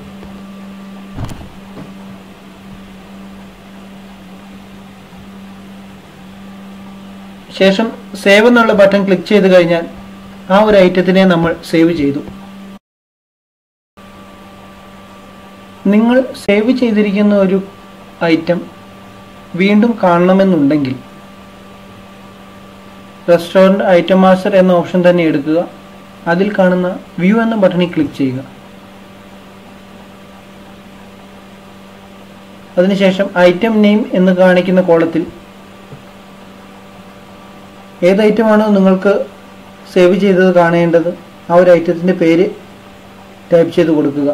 ശേഷം സേവ് എന്നുള്ള ബട്ടൺ ക്ലിക്ക് ചെയ്ത് കഴിഞ്ഞാൽ ആ ഒരു ഐറ്റത്തിനെ നമ്മൾ സേവ് ചെയ്തു നിങ്ങൾ സേവ് ചെയ്തിരിക്കുന്ന ഒരു ഐറ്റം വീണ്ടും കാണണമെന്നുണ്ടെങ്കിൽ റെസ്റ്റോറൻറ്റ് ഐറ്റം മാസ്റ്റർ എന്ന ഓപ്ഷൻ തന്നെ എടുക്കുക അതിൽ കാണുന്ന വ്യൂ എന്ന ബട്ടണിൽ ക്ലിക്ക് ചെയ്യുക അതിനുശേഷം ഐറ്റം നെയിം എന്ന് കാണിക്കുന്ന കോളത്തിൽ ഏത് ഐറ്റമാണോ നിങ്ങൾക്ക് സേവ് ചെയ്തത് കാണേണ്ടത് ആ ഒരു ഐറ്റത്തിൻ്റെ പേര് ടൈപ്പ് ചെയ്ത് കൊടുക്കുക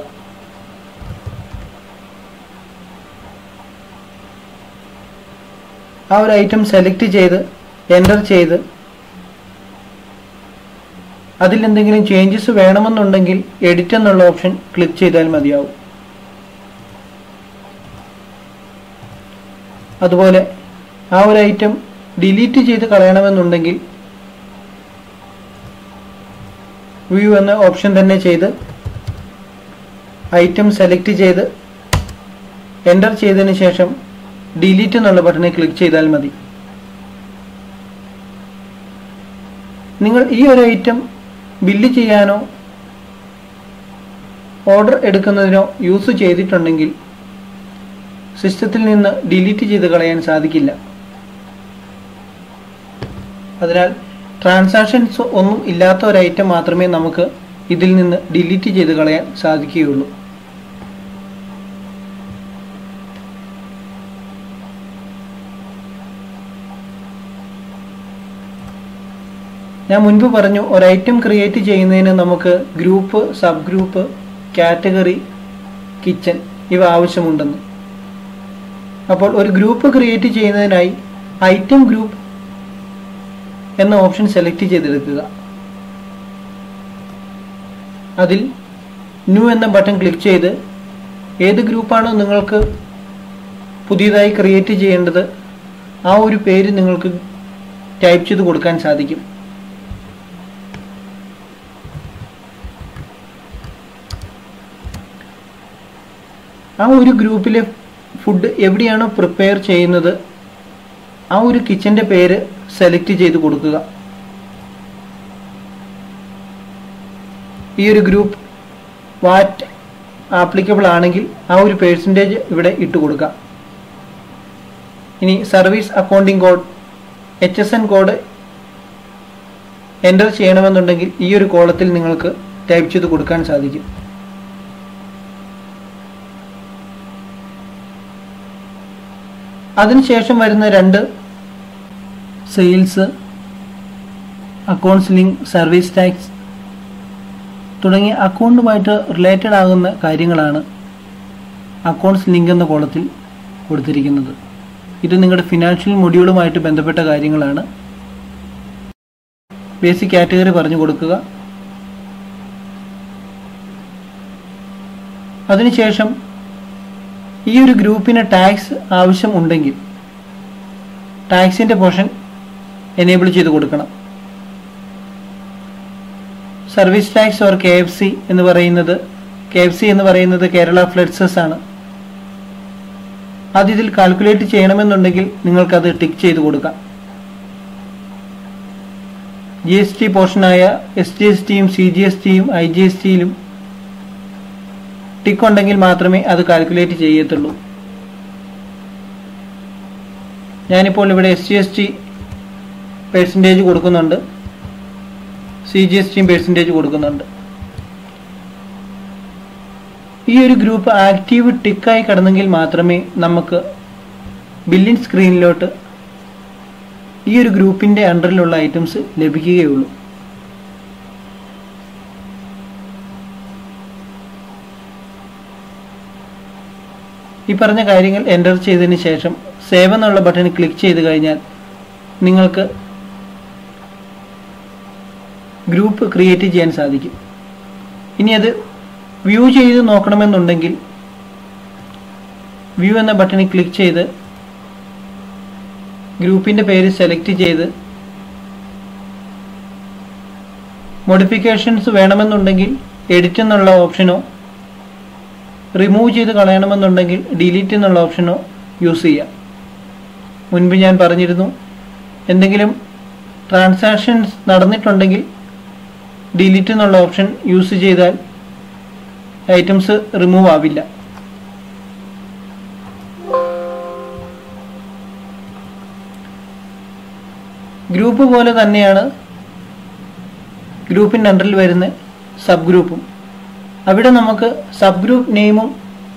ആ ഒരു ഐറ്റം സെലക്ട് ചെയ്ത് എൻ്റർ ചെയ്ത് അതിൽ എന്തെങ്കിലും ചേഞ്ചസ് വേണമെന്നുണ്ടെങ്കിൽ എഡിറ്റ് എന്നുള്ള ഓപ്ഷൻ ക്ലിക്ക് ചെയ്താൽ മതിയാവും അതുപോലെ ആ ഒരു ഐറ്റം ഡിലീറ്റ് ചെയ്ത് കളയണമെന്നുണ്ടെങ്കിൽ വ്യൂ എന്ന ഓപ്ഷൻ തന്നെ ചെയ്ത് ഐറ്റം സെലക്ട് ചെയ്ത് എൻ്റർ ചെയ്തതിന് ശേഷം ഡിലീറ്റ് എന്നുള്ള ബട്ടണിൽ ക്ലിക്ക് ചെയ്താൽ മതി നിങ്ങൾ ഈ ഒരു ഐറ്റം ബില്ല് ചെയ്യാനോ ഓർഡർ എടുക്കുന്നതിനോ യൂസ് ചെയ്തിട്ടുണ്ടെങ്കിൽ സിസ്റ്റത്തിൽ നിന്ന് ഡിലീറ്റ് ചെയ്ത് കളയാൻ സാധിക്കില്ല അതിനാൽ ട്രാൻസാക്ഷൻസ് ഒന്നും ഇല്ലാത്ത ഒരു ഐറ്റം മാത്രമേ നമുക്ക് ഇതിൽ നിന്ന് ഡിലീറ്റ് ചെയ്ത് കളയാൻ സാധിക്കുകയുള്ളൂ ഞാൻ മുൻപ് പറഞ്ഞു ഒരു ഐറ്റം ക്രിയേറ്റ് ചെയ്യുന്നതിന് നമുക്ക് group sub group category kitchen ഇവ ആവശ്യമുണ്ടെന്ന് അപ്പോൾ ഒരു ഗ്രൂപ്പ് ക്രിയേറ്റ് ചെയ്യുന്നതിനായി ഐറ്റം ഗ്രൂപ്പ് എന്ന ഓപ്ഷൻ സെലക്ട് ചെയ്തെടുക്കുക അതിൽ ന്യൂ എന്ന ബട്ടൺ ക്ലിക്ക് ചെയ്ത് ഏത് ഗ്രൂപ്പാണോ നിങ്ങൾക്ക് പുതിയതായി ക്രിയേറ്റ് ചെയ്യേണ്ടത് ആ ഒരു പേര് നിങ്ങൾക്ക് ടൈപ്പ് ചെയ്ത് കൊടുക്കാൻ സാധിക്കും ആ ഒരു ഗ്രൂപ്പിലെ ഫുഡ് എവിടെയാണോ പ്രിപ്പയർ ചെയ്യുന്നത് ആ ഒരു കിച്ചൻ്റെ പേര് സെലക്ട് ചെയ്ത് കൊടുക്കുക ഈ ഒരു ഗ്രൂപ്പ് വാറ്റ് ആപ്ലിക്കബിൾ ആണെങ്കിൽ ആ ഒരു പേഴ്സൻറ്റേജ് ഇവിടെ ഇട്ട് കൊടുക്കാം ഇനി service accounting code H S N code enter ചെയ്യണമെന്നുണ്ടെങ്കിൽ ഈ ഒരു കോളത്തിൽ നിങ്ങൾക്ക് ടൈപ്പ് ചെയ്ത് കൊടുക്കാൻ സാധിക്കും അതിനുശേഷം വരുന്ന രണ്ട് sales accounts link service tax തുടങ്ങിയ അക്കൗണ്ടുമായിട്ട് റിലേറ്റഡ് ആകുന്ന കാര്യങ്ങളാണ് അക്കൗണ്ട്സ് ലിങ്ക് എന്ന കോളത്തിൽ കൊടുത്തിരിക്കുന്നത് ഇത് നിങ്ങളുടെ ഫിനാൻഷ്യൽ മൊഡ്യൂളുമായിട്ട് ബന്ധപ്പെട്ട കാര്യങ്ങളാണ് ബേസിക് കാറ്റഗറി പറഞ്ഞു കൊടുക്കുക അതിനുശേഷം ഈ ഒരു ഗ്രൂപ്പിന് ടാക്സ് ആവശ്യം ഉണ്ടെങ്കിൽ ടാക്സിൻ്റെ പോർഷൻ എനേബിൾ ചെയ്ത് കൊടുക്കണം service tax or K F C എന്ന് പറയുന്നത് കെ എഫ് സി എന്ന് പറയുന്നത് കേരള ഫ്ലഡ്സസ് ആണ് അത് ഇതിൽ കാൽക്കുലേറ്റ് ചെയ്യണമെന്നുണ്ടെങ്കിൽ നിങ്ങൾക്കത് ടിക്ക് ചെയ്ത് കൊടുക്കാം ജി എസ് ടി പോർഷനായ എസ് ജി എസ് ടിയും സി ജി എസ് ടിയും ഐ ജി എസ് ടിയിലും ടിക്ക് ഉണ്ടെങ്കിൽ മാത്രമേ അത് കാൽക്കുലേറ്റ് ചെയ്യത്തുള്ളൂ ഞാനിപ്പോൾ ഇവിടെ S G S T percentage കൊടുക്കുന്നുണ്ട് സി ജി എസ് ടിയും പെർസെൻറ്റേജ് കൊടുക്കുന്നുണ്ട് ഈ ഒരു ഗ്രൂപ്പ് ആക്റ്റീവ് ടിക്കായി കിടന്നെങ്കിൽ മാത്രമേ നമുക്ക് ബില്ലിംഗ് സ്ക്രീനിലോട്ട് ഈ ഒരു ഗ്രൂപ്പിൻ്റെ അണ്ടറിലുള്ള ഐറ്റംസ് ലഭിക്കുകയുള്ളൂ ഈ പറഞ്ഞ കാര്യങ്ങൾ എൻ്റർ ചെയ്തതിന് ശേഷം സേവ് എന്നുള്ള ബട്ടൺ ക്ലിക്ക് ചെയ്ത് കഴിഞ്ഞാൽ നിങ്ങൾക്ക് ഗ്രൂപ്പ് ക്രിയേറ്റ് ചെയ്യാൻ സാധിക്കും ഇനി അത് വ്യൂ ചെയ്ത് നോക്കണമെന്നുണ്ടെങ്കിൽ വ്യൂ എന്ന ബട്ടണിൽ ക്ലിക്ക് ചെയ്ത് ഗ്രൂപ്പിൻ്റെ പേര് സെലക്ട് ചെയ്ത് മോഡിഫിക്കേഷൻസ് വേണമെന്നുണ്ടെങ്കിൽ എഡിറ്റ് എന്നുള്ള ഓപ്ഷനോ റിമൂവ് ചെയ്ത് കളയണമെന്നുണ്ടെങ്കിൽ ഡിലീറ്റ് എന്നുള്ള ഓപ്ഷനോ യൂസ് ചെയ്യാം മുൻപ് ഞാൻ പറഞ്ഞിരുന്നു എന്തെങ്കിലും ട്രാൻസാക്ഷൻസ് നടന്നിട്ടുണ്ടെങ്കിൽ ഡിലീറ്റ് എന്നുള്ള ഓപ്ഷൻ യൂസ് ചെയ്താൽ ഐറ്റംസ് റിമൂവ് ആവില്ല ഗ്രൂപ്പ് പോലെ തന്നെയാണ് ഗ്രൂപ്പിൻ്റെ അണ്ടറിൽ വരുന്ന സബ് ഗ്രൂപ്പും അവിടെ നമുക്ക് സബ് ഗ്രൂപ്പ് നെയിമും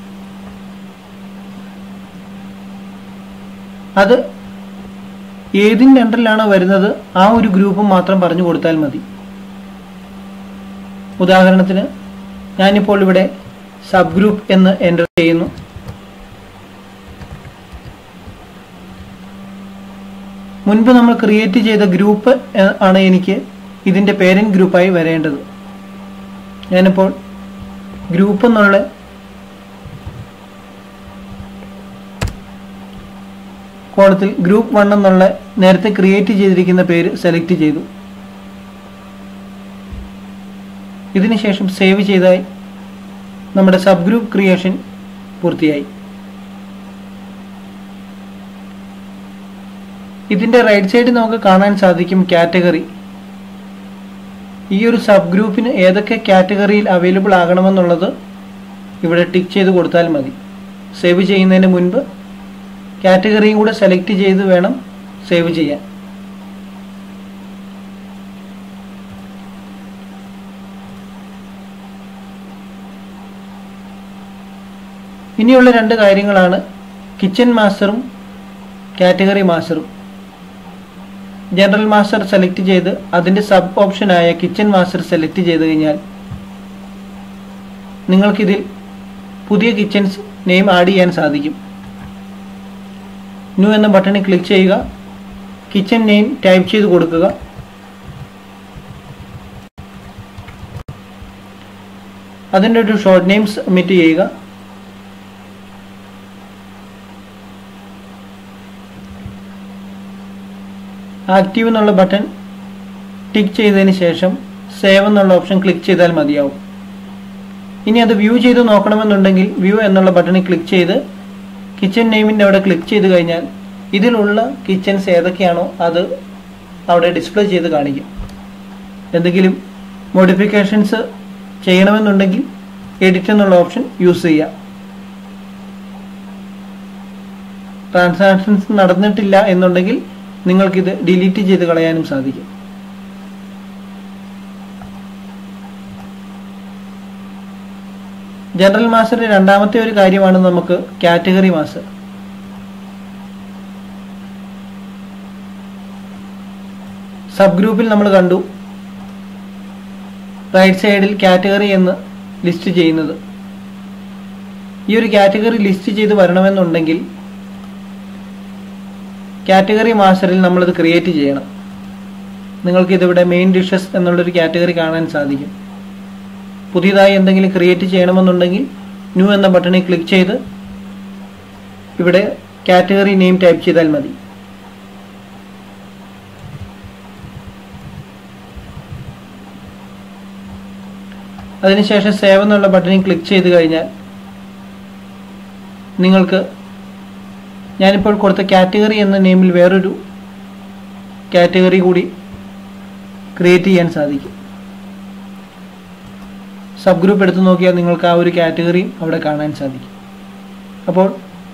അത് ഏതിൻ്റെ അണ്ടറിലാണോ വരുന്നത് ആ ഒരു ഗ്രൂപ്പും മാത്രം പറഞ്ഞു കൊടുത്താൽ മതി ഉദാഹരണത്തിന് ഞാനിപ്പോൾ ഇവിടെ സബ് ഗ്രൂപ്പ് എന്ന് എൻ്റർ ചെയ്യുന്നു മുൻപ് നമ്മൾ ക്രിയേറ്റ് ചെയ്ത ഗ്രൂപ്പ് ആണ് എനിക്ക് ഇതിൻ്റെ പേരൻറ് ഗ്രൂപ്പായി വരേണ്ടത് ഞാനിപ്പോൾ ഗ്രൂപ്പ് എന്നുള്ള കോളത്തിൽ ഗ്രൂപ്പ് വൺ എന്നുള്ള നേരത്തെ ക്രിയേറ്റ് ചെയ്തിരിക്കുന്ന പേര് സെലക്ട് ചെയ്തു ഇതിനുശേഷം സേവ് ചെയ്തായി നമ്മുടെ സബ് ഗ്രൂപ്പ് ക്രിയേഷൻ പൂർത്തിയായി ഇതിന്റെ റൈറ്റ് സൈഡിൽ നമുക്ക് കാണാൻ സാധിക്കും കാറ്റഗറി ഈ ഒരു സബ് ഗ്രൂപ്പിന് ഏതൊക്കെ കാറ്റഗറിയിൽ അവൈലബിൾ ആകണമെന്നുള്ളത് ഇവിടെ ടിക്ക് ചെയ്ത് കൊടുത്താൽ മതി സേവ് ചെയ്യുന്നതിന് മുൻപ് കാറ്റഗറിയും കൂടെ സെലക്ട് ചെയ്ത് വേണം സേവ് ചെയ്യാൻ ഇനിയുള്ള രണ്ട് കാര്യങ്ങളാണ് കിച്ചൺ മാസ്റ്ററും കാറ്റഗറി മാസ്റ്ററും ജനറൽ മാസ്റ്റർ സെലക്ട് ചെയ്ത് അതിൻ്റെ സബ് ഓപ്ഷനായ കിച്ചൺ മാസ്റ്റർ സെലക്ട് ചെയ്ത് കഴിഞ്ഞാൽ നിങ്ങൾക്കിതിൽ പുതിയ കിച്ചൺസ് നെയിം ആഡ് ചെയ്യാൻ സാധിക്കും ന്യൂ എന്ന ബട്ടണിൽ ക്ലിക്ക് ചെയ്യുക കിച്ചൺ നെയിം ടൈപ്പ് ചെയ്ത് കൊടുക്കുക അതിൻ്റെ ഒരു ഷോർട്ട് നെയിം സബ്മിറ്റ് ചെയ്യുക ആക്റ്റീവ് എന്നുള്ള ബട്ടൺ ടിക്ക് ചെയ്തതിന് ശേഷം സേവ് എന്നുള്ള ഓപ്ഷൻ ക്ലിക്ക് ചെയ്താൽ മതിയാവും ഇനി അത് വ്യൂ ചെയ്ത് നോക്കണമെന്നുണ്ടെങ്കിൽ വ്യൂ എന്നുള്ള ബട്ടണിൽ ക്ലിക്ക് ചെയ്ത് കിച്ചൺ നെയിമിൻ്റെ അവിടെ ക്ലിക്ക് ചെയ്ത് കഴിഞ്ഞാൽ ഇതിലുള്ള കിച്ചൺസ് ഏതൊക്കെയാണോ അത് അവിടെ ഡിസ്പ്ലേ ചെയ്ത് കാണിക്കും എന്തെങ്കിലും മോഡിഫിക്കേഷൻസ് ചെയ്യണമെന്നുണ്ടെങ്കിൽ എഡിറ്റ് എന്നുള്ള ഓപ്ഷൻ യൂസ് ചെയ്യാം ട്രാൻസാക്ഷൻസ് നടന്നിട്ടില്ല എന്നുണ്ടെങ്കിൽ നിങ്ങൾക്കിത് ഡിലീറ്റ് ചെയ്ത് കളയാനും സാധിക്കും ജനറൽ മാസ്റ്ററിന്റെ രണ്ടാമത്തെ ഒരു കാര്യമാണ് നമുക്ക് കാറ്റഗറി മാസ്റ്റർ സബ് ഗ്രൂപ്പിൽ നമ്മൾ കണ്ടു റൈറ്റ് സൈഡിൽ കാറ്റഗറി എന്ന് ലിസ്റ്റ് ചെയ്യുന്നത് ഈ ഒരു കാറ്റഗറി ലിസ്റ്റ് ചെയ്ത് വരണമെന്നുണ്ടെങ്കിൽ കാറ്റഗറി മാസ്റ്ററിൽ നമ്മളിത് ക്രിയേറ്റ് ചെയ്യണം നിങ്ങൾക്ക് ഇതിവിടെ മെയിൻ ഡിഷസ് എന്നുള്ളൊരു കാറ്റഗറി കാണാൻ സാധിക്കും പുതിയതായി എന്തെങ്കിലും ക്രിയേറ്റ് ചെയ്യണമെന്നുണ്ടെങ്കിൽ ന്യൂ എന്ന ബട്ടണിൽ ക്ലിക്ക് ചെയ്ത് ഇവിടെ കാറ്റഗറി നെയിം ടൈപ്പ് ചെയ്താൽ മതി അതിനുശേഷം സേവ് എന്നുള്ള ബട്ടണിൽ ക്ലിക്ക് ചെയ്ത് കഴിഞ്ഞാൽ നിങ്ങൾക്ക് ഞാനിപ്പോൾ കൊടുത്ത കാറ്റഗറി എന്ന നെയിമിൽ വേറൊരു കാറ്റഗറി കൂടി ക്രിയേറ്റ് ചെയ്യാൻ സാധിക്കും സബ് ഗ്രൂപ്പ് എടുത്തു നോക്കിയാൽ നിങ്ങൾക്ക് ആ ഒരു കാറ്റഗറിയും അവിടെ കാണാൻ സാധിക്കും അപ്പോൾ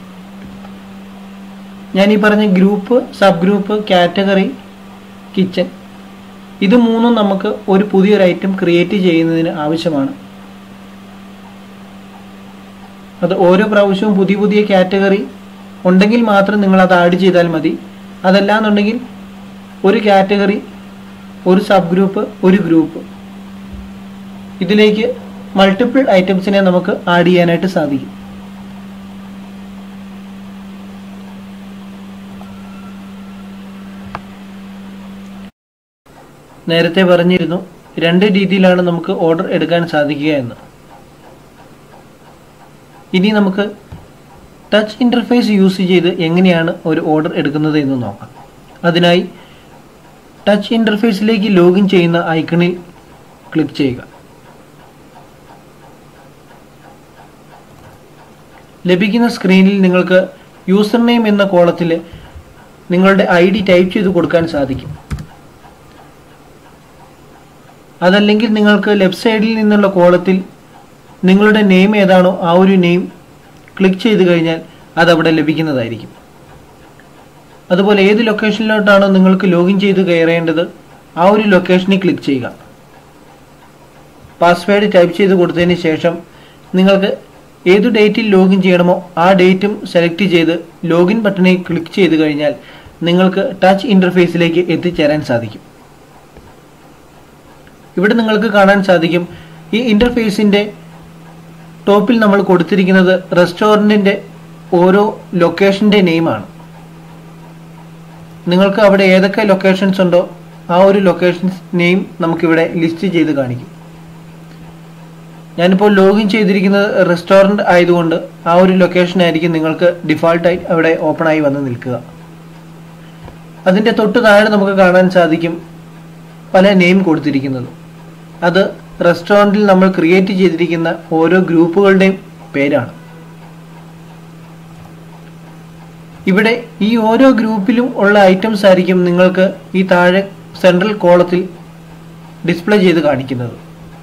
ഞാൻ ഈ പറഞ്ഞ group sub group category kitchen ഇത് മൂന്നും നമുക്ക് ഒരു പുതിയൊരു ഐറ്റം ക്രിയേറ്റ് ചെയ്യുന്നതിന് ആവശ്യമാണ് അത് ഓരോ പ്രാവശ്യവും പുതിയ പുതിയ കാറ്റഗറി ഉണ്ടെങ്കിൽ മാത്രം നിങ്ങൾ അത് ആഡ് ചെയ്താൽ മതി അതല്ലാന്നുണ്ടെങ്കിൽ ഒരു കാറ്റഗറി ഒരു സബ് ഗ്രൂപ്പ് ഒരു ഗ്രൂപ്പ് ഇതിലേക്ക് മൾട്ടിപ്പിൾ ഐറ്റംസിനെ നമുക്ക് ആഡ് ചെയ്യാനായിട്ട് സാധിക്കും നേരത്തെ പറഞ്ഞിരുന്നു രണ്ട് രീതിയിലാണ് നമുക്ക് ഓർഡർ എടുക്കാൻ സാധിക്കുക എന്ന് ഇനി നമുക്ക് ടച്ച് ഇൻ്റർഫേസ് യൂസ് ചെയ്ത് എങ്ങനെയാണ് ഒരു ഓർഡർ എടുക്കുന്നത് എന്ന് നോക്കാം അതിനായി ടച്ച് ഇൻ്റർഫേസിലേക്ക് ലോഗിൻ ചെയ്യുന്ന ഐക്കണിൽ ക്ലിക്ക് ചെയ്യുക ലഭിക്കുന്ന സ്ക്രീനിൽ നിങ്ങൾക്ക് യൂസർ നെയിം എന്ന കോളത്തിൽ നിങ്ങളുടെ ഐ ഡി ടൈപ്പ് ചെയ്ത് കൊടുക്കാൻ സാധിക്കും അതല്ലെങ്കിൽ നിങ്ങൾക്ക് ലെഫ്റ്റ് സൈഡിൽ നിന്നുള്ള കോളത്തിൽ നിങ്ങളുടെ നെയിം ഏതാണോ ആ ഒരു നെയിം ക്ലിക്ക് ചെയ്ത് കഴിഞ്ഞാൽ അതവിടെ ലഭിക്കുന്നതായിരിക്കും അതുപോലെ ഏത് ലൊക്കേഷനിലോട്ടാണോ നിങ്ങൾക്ക് ലോഗിൻ ചെയ്ത് കയറേണ്ടത് ആ ഒരു ലൊക്കേഷനിൽ ക്ലിക്ക് ചെയ്യുക പാസ്വേഡ് ടൈപ്പ് ചെയ്ത് കൊടുത്തതിന് ശേഷം നിങ്ങൾക്ക് ഏത് ഡേറ്റിൽ ലോഗിൻ ചെയ്യണമോ ആ ഡേറ്റും സെലക്ട് ചെയ്ത് ലോഗിൻ ബട്ടണിൽ ക്ലിക്ക് ചെയ്ത് കഴിഞ്ഞാൽ നിങ്ങൾക്ക് ടച്ച് ഇൻ്റർഫേസിലേക്ക് എത്തിച്ചേരാൻ സാധിക്കും ഇവിടെ നിങ്ങൾക്ക് കാണാൻ സാധിക്കും ഈ ഇൻ്റർഫേസിൻ്റെ ടോപ്പിൽ നമ്മൾ കൊടുത്തിരിക്കുന്നത് റെസ്റ്റോറൻറ്റിൻ്റെ ഓരോ ലൊക്കേഷൻ്റെ നെയിമാണ് നിങ്ങൾക്ക് അവിടെ ഏതൊക്കെ ലൊക്കേഷൻസ് ഉണ്ടോ ആ ഒരു ലൊക്കേഷൻസ് നെയിം നമുക്കിവിടെ ലിസ്റ്റ് ചെയ്ത് കാണിക്കും ഞാനിപ്പോൾ ലോഗിൻ ചെയ്തിരിക്കുന്നത് റെസ്റ്റോറൻറ്റ് ആയതുകൊണ്ട് ആ ഒരു ലൊക്കേഷൻ ആയിരിക്കും നിങ്ങൾക്ക് ഡിഫാൾട്ടായി അവിടെ ഓപ്പൺ ആയി വന്ന് നിൽക്കുക അതിൻ്റെ തൊട്ട് താഴെ നമുക്ക് കാണാൻ സാധിക്കും പല നെയിം കൊടുത്തിരിക്കുന്നത് അത് റെസ്റ്റോറൻറ്റിൽ നമ്മൾ ക്രിയേറ്റ് ചെയ്തിരിക്കുന്ന ഓരോ ഗ്രൂപ്പുകളുടെയും പേരാണ് ഇവിടെ ഈ ഓരോ ഗ്രൂപ്പിലും ഉള്ള ഐറ്റംസ് ആയിരിക്കും നിങ്ങൾക്ക് ഈ താഴെ സെൻട്രൽ കോളത്തിൽ ഡിസ്പ്ലേ ചെയ്ത് കാണിക്കുന്നത്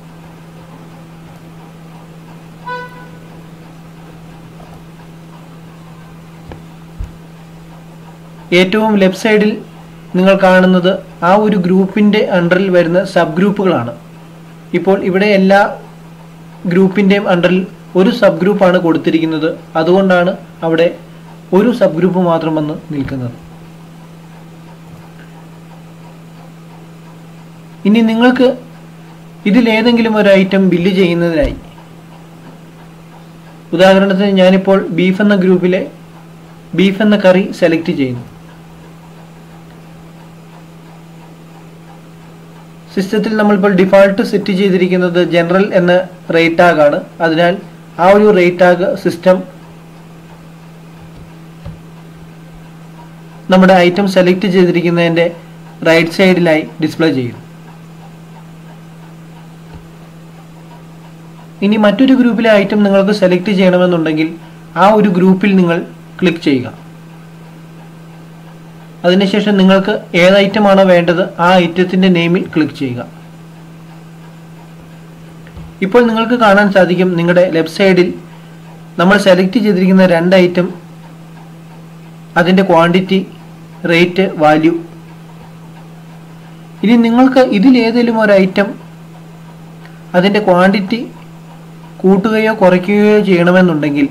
ഏറ്റവും ലെഫ്റ്റ് സൈഡിൽ നിങ്ങൾ കാണുന്നത് ആ ഒരു ഗ്രൂപ്പിൻ്റെ അണ്ടറിൽ വരുന്ന സബ് ഗ്രൂപ്പുകളാണ് ഇപ്പോൾ ഇവിടെ എല്ലാ ഗ്രൂപ്പിൻ്റെയും അണ്ടറിൽ ഒരു സബ് ഗ്രൂപ്പാണ് കൊടുത്തിരിക്കുന്നത് അതുകൊണ്ടാണ് അവിടെ ഒരു സബ് ഗ്രൂപ്പ് മാത്രം വന്ന് നിൽക്കുന്നത് ഇനി നിങ്ങൾക്ക് ഇതിലേതെങ്കിലും ഒരു ഐറ്റം ബില്ല് ചെയ്യുന്നതിനായി ഉദാഹരണത്തിന് ഞാനിപ്പോൾ ബീഫ് എന്ന ഗ്രൂപ്പിലെ ബീഫ് എന്ന കറി സെലക്ട് ചെയ്യുന്നു സിസ്റ്റത്തിൽ നമ്മളിപ്പോൾ ഡിഫാൾട്ട് സെറ്റ് ചെയ്തിരിക്കുന്നത് ജനറൽ എന്ന റേറ്റ് ടാഗ് ആണ് അതിനാൽ ആ ഒരു റേറ്റ് ടാഗ് സിസ്റ്റം നമ്മുടെ ഐറ്റം സെലക്ട് ചെയ്തിരിക്കുന്നതിൻ്റെ റൈറ്റ് സൈഡിലായി ഡിസ്പ്ലേ ചെയ്യും ഇനി മറ്റൊരു ഗ്രൂപ്പിലെ ഐറ്റം നിങ്ങൾക്ക് സെലക്ട് ചെയ്യണമെന്നുണ്ടെങ്കിൽ ആ ഒരു ഗ്രൂപ്പിൽ നിങ്ങൾ ക്ലിക്ക് ചെയ്യുക അതിനുശേഷം നിങ്ങൾക്ക് ഏത് ഐറ്റമാണോ വേണ്ടത് ആ ഐറ്റത്തിന്റെ നെയിമിൽ ക്ലിക്ക് ചെയ്യുക ഇപ്പോൾ നിങ്ങൾക്ക് കാണാൻ സാധിക്കും നിങ്ങളുടെ ലെഫ്റ്റ് സൈഡിൽ നമ്മൾ സെലക്ട് ചെയ്തിരിക്കുന്ന രണ്ട് ഐറ്റം അതിൻ്റെ ക്വാണ്ടിറ്റി റേറ്റ് വാല്യൂ ഇനി നിങ്ങൾക്ക് ഇതിലേതെങ്കിലും ഒരു ഐറ്റം അതിൻ്റെ ക്വാണ്ടിറ്റി കൂട്ടുകയോ കുറയ്ക്കുകയോ ചെയ്യണമെന്നുണ്ടെങ്കിൽ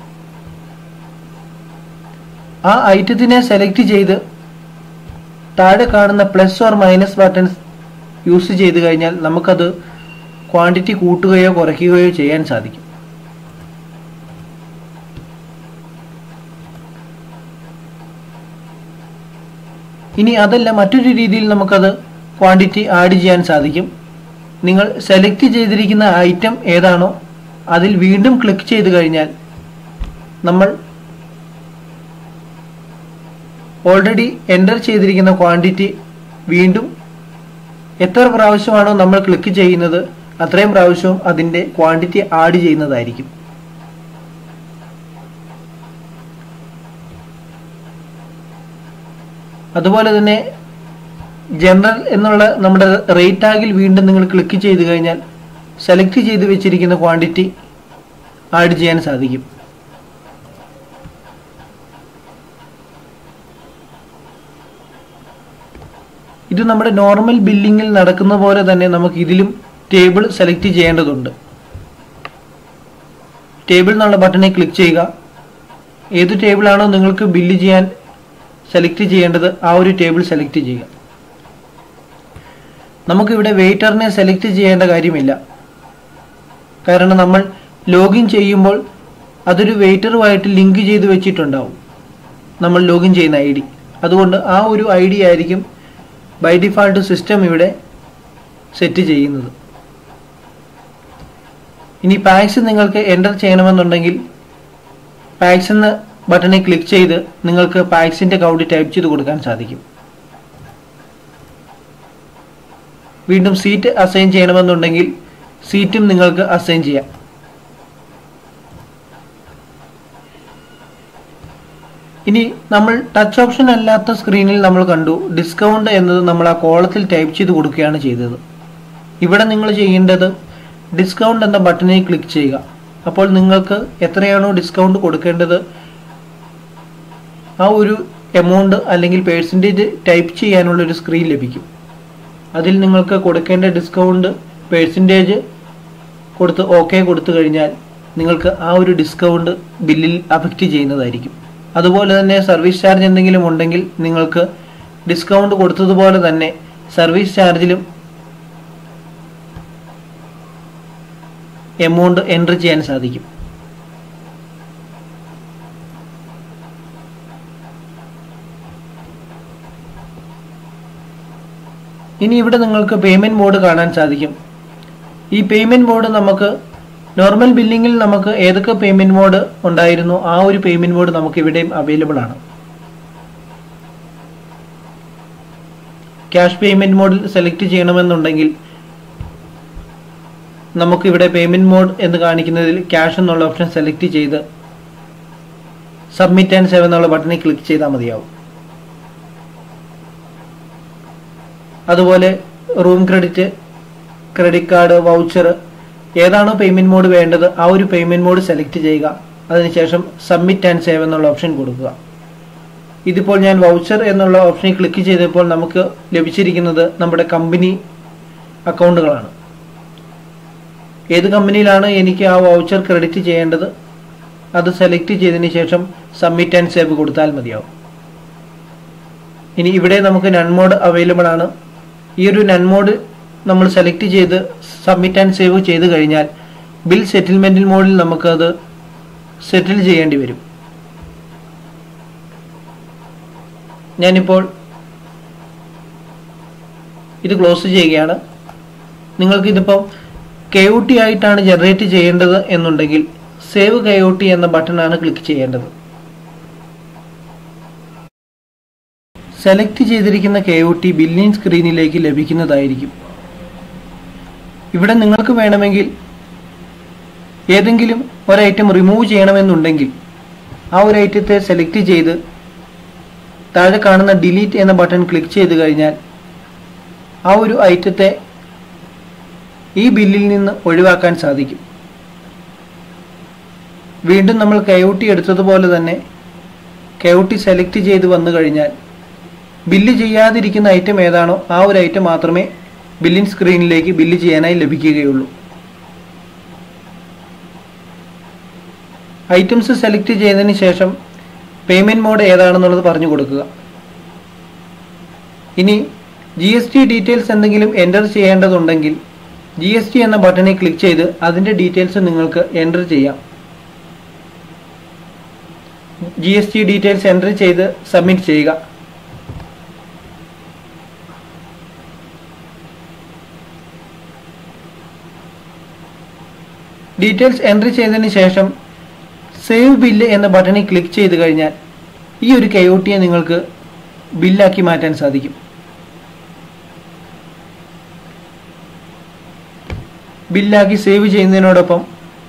ആ ഐറ്റത്തിനെ സെലക്ട് ചെയ്ത് താഴെ കാണുന്ന plus or minus buttons use ചെയ്ത് കഴിഞ്ഞാൽ നമുക്കത് ക്വാണ്ടിറ്റി കൂട്ടുകയോ കുറയ്ക്കുകയോ ചെയ്യാൻ സാധിക്കും ഇനി അതല്ല മറ്റൊരു രീതിയിൽ നമുക്കത് ക്വാണ്ടിറ്റി ആഡ് ചെയ്യാൻ സാധിക്കും നിങ്ങൾ സെലക്ട് ചെയ്തിരിക്കുന്ന ഐറ്റം ഏതാണോ അതിൽ വീണ്ടും ക്ലിക്ക് ചെയ്ത് കഴിഞ്ഞാൽ നമ്മൾ ഓൾറെഡി എൻ്റർ ചെയ്തിരിക്കുന്ന ക്വാണ്ടിറ്റി വീണ്ടും എത്ര പ്രാവശ്യമാണോ നമ്മൾ ക്ലിക്ക് ചെയ്യുന്നത് അത്രയും പ്രാവശ്യവും അതിൻ്റെ ക്വാണ്ടിറ്റി ആഡ് ചെയ്യുന്നതായിരിക്കും അതുപോലെ തന്നെ ജനറൽ എന്നുള്ള നമ്മുടെ റേറ്റ് ടാഗിൽ വീണ്ടും നിങ്ങൾ ക്ലിക്ക് ചെയ്ത് കഴിഞ്ഞാൽ സെലക്ട് ചെയ്ത് വെച്ചിരിക്കുന്ന ക്വാണ്ടിറ്റി ആഡ് ചെയ്യാൻ സാധിക്കും ഇത് നമ്മുടെ നോർമൽ ബില്ലിങ്ങിൽ നടക്കുന്ന പോലെ തന്നെ നമുക്ക് ഇതിലും ടേബിൾ സെലക്ട് ചെയ്യേണ്ടതുണ്ട് ടേബിൾ എന്നുള്ള ബട്ടണിൽ ക്ലിക്ക് ചെയ്യുക ഏത് ടേബിളാണോ നിങ്ങൾക്ക് ബില്ല് ചെയ്യാൻ സെലക്ട് ചെയ്യേണ്ടത് ആ ഒരു ടേബിൾ സെലക്ട് ചെയ്യുക നമുക്കിവിടെ വെയിറ്ററിനെ സെലക്ട് ചെയ്യേണ്ട കാര്യമില്ല കാരണം നമ്മൾ ലോഗിൻ ചെയ്യുമ്പോൾ അതൊരു വെയിറ്ററുമായിട്ട് ലിങ്ക് ചെയ്ത് വെച്ചിട്ടുണ്ടാവും നമ്മൾ ലോഗിൻ ചെയ്യുന്ന ഐ ഡി അതുകൊണ്ട് ആ ഒരു ഐ ഡി ആയിരിക്കും ബൈ ഡിഫാൾട്ട് സിസ്റ്റം ഇവിടെ സെറ്റ് ചെയ്യുന്നത് ഇനി പാക്സ് നിങ്ങൾക്ക് എൻ്റർ ചെയ്യണമെന്നുണ്ടെങ്കിൽ പാക്സ് എന്ന ബട്ടണിൽ ക്ലിക്ക് ചെയ്ത് നിങ്ങൾക്ക് പാക്സിൻ്റെ കൗണ്ട് ടൈപ്പ് ചെയ്ത് കൊടുക്കാൻ സാധിക്കും വീണ്ടും സീറ്റ് അസൈൻ ചെയ്യണമെന്നുണ്ടെങ്കിൽ സീറ്റും നിങ്ങൾക്ക് അസൈൻ ചെയ്യാം ഇനി നമ്മൾ ടച്ച് ഓപ്ഷൻ അല്ലാത്ത സ്ക്രീനിൽ നമ്മൾ കണ്ടു ഡിസ്കൗണ്ട് എന്നത് നമ്മൾ ആ കോളത്തിൽ ടൈപ്പ് ചെയ്ത് കൊടുക്കുകയാണ് ചെയ്തത് ഇവിടെ നിങ്ങൾ ചെയ്യേണ്ടത് ഡിസ്കൗണ്ട് എന്ന ബട്ടണിൽ ക്ലിക്ക് ചെയ്യുക അപ്പോൾ നിങ്ങൾക്ക് എത്രയാണോ ഡിസ്കൗണ്ട് കൊടുക്കേണ്ടത് ആ ഒരു എമൗണ്ട് അല്ലെങ്കിൽ പേഴ്സൻറ്റേജ് ടൈപ്പ് ചെയ്യാനുള്ള ഒരു സ്ക്രീൻ ലഭിക്കും അതിൽ നിങ്ങൾക്ക് കൊടുക്കേണ്ട ഡിസ്കൗണ്ട് പേഴ്സൻറ്റേജ് കൊടുത്ത് ഓക്കെ കൊടുത്തു കഴിഞ്ഞാൽ നിങ്ങൾക്ക് ആ ഒരു ഡിസ്കൗണ്ട് ബില്ലിൽ അഫക്റ്റ് ചെയ്യുന്നതായിരിക്കും അതുപോലെ തന്നെ സർവീസ് ചാർജ് എന്തെങ്കിലും ഉണ്ടെങ്കിൽ നിങ്ങൾക്ക് ഡിസ്കൗണ്ട് കൊടുത്തതുപോലെ തന്നെ സർവീസ് ചാർജിലും എമൗണ്ട് എൻറ്റർ ചെയ്യാൻ സാധിക്കും ഇനി ഇവിടെ നിങ്ങൾക്ക് പേയ്മെൻറ്റ് മോഡ് കാണാൻ സാധിക്കും ഈ പേയ്മെൻറ്റ് മോഡ് നമുക്ക് നോർമൽ ബില്ലിങ്ങിൽ നമുക്ക് ഏതൊക്കെ പേയ്മെൻറ്റ് മോഡ് ഉണ്ടായിരുന്നു ആ ഒരു പേയ്മെൻറ്റ് മോഡ് നമുക്ക് ഇവിടെയും അവൈലബിൾ ആണ് ക്യാഷ് പേയ്മെന്റ് മോഡിൽ സെലക്ട് ചെയ്യണമെന്നുണ്ടെങ്കിൽ നമുക്ക് ഇവിടെ പേയ്മെന്റ് മോഡ് എന്ന് കാണിക്കുന്നതിൽ ക്യാഷ് എന്നുള്ള ഓപ്ഷൻ സെലക്ട് ചെയ്ത് സബ്മിറ്റ് ആൻഡ് സേവ് എന്നുള്ള ബട്ടണിൽ ക്ലിക്ക് ചെയ്താൽ മതിയാവും അതുപോലെ room credit credit card voucher ഏതാണോ പേയ്മെന്റ് മോഡ് വേണ്ടത് ആ ഒരു പേയ്മെന്റ് മോഡ് സെലക്ട് ചെയ്യുക അതിനുശേഷം സബ്മിറ്റ് ആൻഡ് സേവ് എന്നുള്ള ഓപ്ഷൻ കൊടുക്കുക ഇതിപ്പോൾ ഞാൻ വൗച്ചർ എന്നുള്ള ഓപ്ഷനിൽ ക്ലിക്ക് ചെയ്തപ്പോൾ നമുക്ക് ലഭിച്ചിരിക്കുന്നത് നമ്മുടെ കമ്പനി അക്കൗണ്ടുകളാണ് ഏത് കമ്പനിയിലാണ് എനിക്ക് ആ വൗച്ചർ ക്രെഡിറ്റ് ചെയ്യേണ്ടത് അത് സെലക്ട് ചെയ്തതിന് ശേഷം സബ്മിറ്റ് ആൻഡ് സേവ് കൊടുത്താൽ മതിയാവും ഇനി ഇവിടെ നമുക്ക് നൺ മോഡ് അവൈലബിൾ ആണ് ഈ ഒരു നൺ മോഡ് നമ്മൾ സെലക്ട് ചെയ്ത് സബ്മിറ്റ് ആൻഡ് സേവ് ചെയ്ത് കഴിഞ്ഞാൽ ബിൽ സെറ്റിൽമെൻറ്റിൽ മോഡിൽ നമുക്കത് സെറ്റിൽ ചെയ്യേണ്ടി വരും ഞാനിപ്പോൾ ഇത് ക്ലോസ് ചെയ്യുകയാണ് നിങ്ങൾക്ക് ഇതിപ്പം കെ ഒ ടി ആയിട്ടാണ് ജനറേറ്റ് ചെയ്യേണ്ടത് എന്നുണ്ടെങ്കിൽ സേവ് കെ ഒ ടി എന്ന ബട്ടണാണ് ക്ലിക്ക് ചെയ്യേണ്ടത് സെലക്ട് ചെയ്തിരിക്കുന്ന കെ ഒ ടി ബില്ലിംഗ് സ്ക്രീനിലേക്ക് ലഭിക്കുന്നതായിരിക്കും ഇവിടെ നിങ്ങൾക്ക് വേണമെങ്കിൽ ഏതെങ്കിലും ഒരു ഐറ്റം റിമൂവ് ചെയ്യണമെന്നുണ്ടെങ്കിൽ ആ ഒരു ഐറ്റത്തെ സെലക്ട് ചെയ്ത് താഴെ കാണുന്ന ഡിലീറ്റ് എന്ന ബട്ടൺ ക്ലിക്ക് ചെയ്ത് കഴിഞ്ഞാൽ ആ ഒരു ഐറ്റത്തെ ഈ ബില്ലിൽ നിന്ന് ഒഴിവാക്കാൻ സാധിക്കും വീണ്ടും നമ്മൾ കെഒട്ടി എടുത്തതുപോലെ തന്നെ കെഒട്ടി സെലക്ട് ചെയ്ത് വന്നു കഴിഞ്ഞാൽ ബില്ല് ചെയ്യാതിരിക്കുന്ന ഐറ്റം ഏതാണോ ആ ഒരു ഐറ്റം മാത്രമേ ബില്ലിംഗ് സ്ക്രീനിലേക്ക് ബില്ല് ചെയ്യാനായി ലഭിക്കുകയുള്ളൂ ഐറ്റംസ് സെലക്ട് ചെയ്തതിന് ശേഷം പേയ്മെന്റ് മോഡ് ഏതാണെന്നുള്ളത് പറഞ്ഞു കൊടുക്കുക ഇനി ജി എസ് ടി ഡീറ്റെയിൽസ് എന്തെങ്കിലും എൻ്റർ ചെയ്യേണ്ടതുണ്ടെങ്കിൽ ജി എസ് ടി എന്ന ബട്ടണിൽ ക്ലിക്ക് ചെയ്ത് അതിൻ്റെ ഡീറ്റെയിൽസ് നിങ്ങൾക്ക് എൻ്റർ ചെയ്യാം G S T details enter ചെയ്ത് സബ്മിറ്റ് ചെയ്യുക ഡീറ്റെയിൽസ് എൻ്റർ ചെയ്തതിന് ശേഷം സേവ് ബില്ല് എന്ന ബട്ടണിൽ ക്ലിക്ക് ചെയ്ത് കഴിഞ്ഞാൽ ഈ ഒരു കെ ഒ ടിയെ നിങ്ങൾക്ക് ബില്ലാക്കി മാറ്റാൻ സാധിക്കും ബില്ലാക്കി സേവ് ചെയ്യുന്നതിനോടൊപ്പം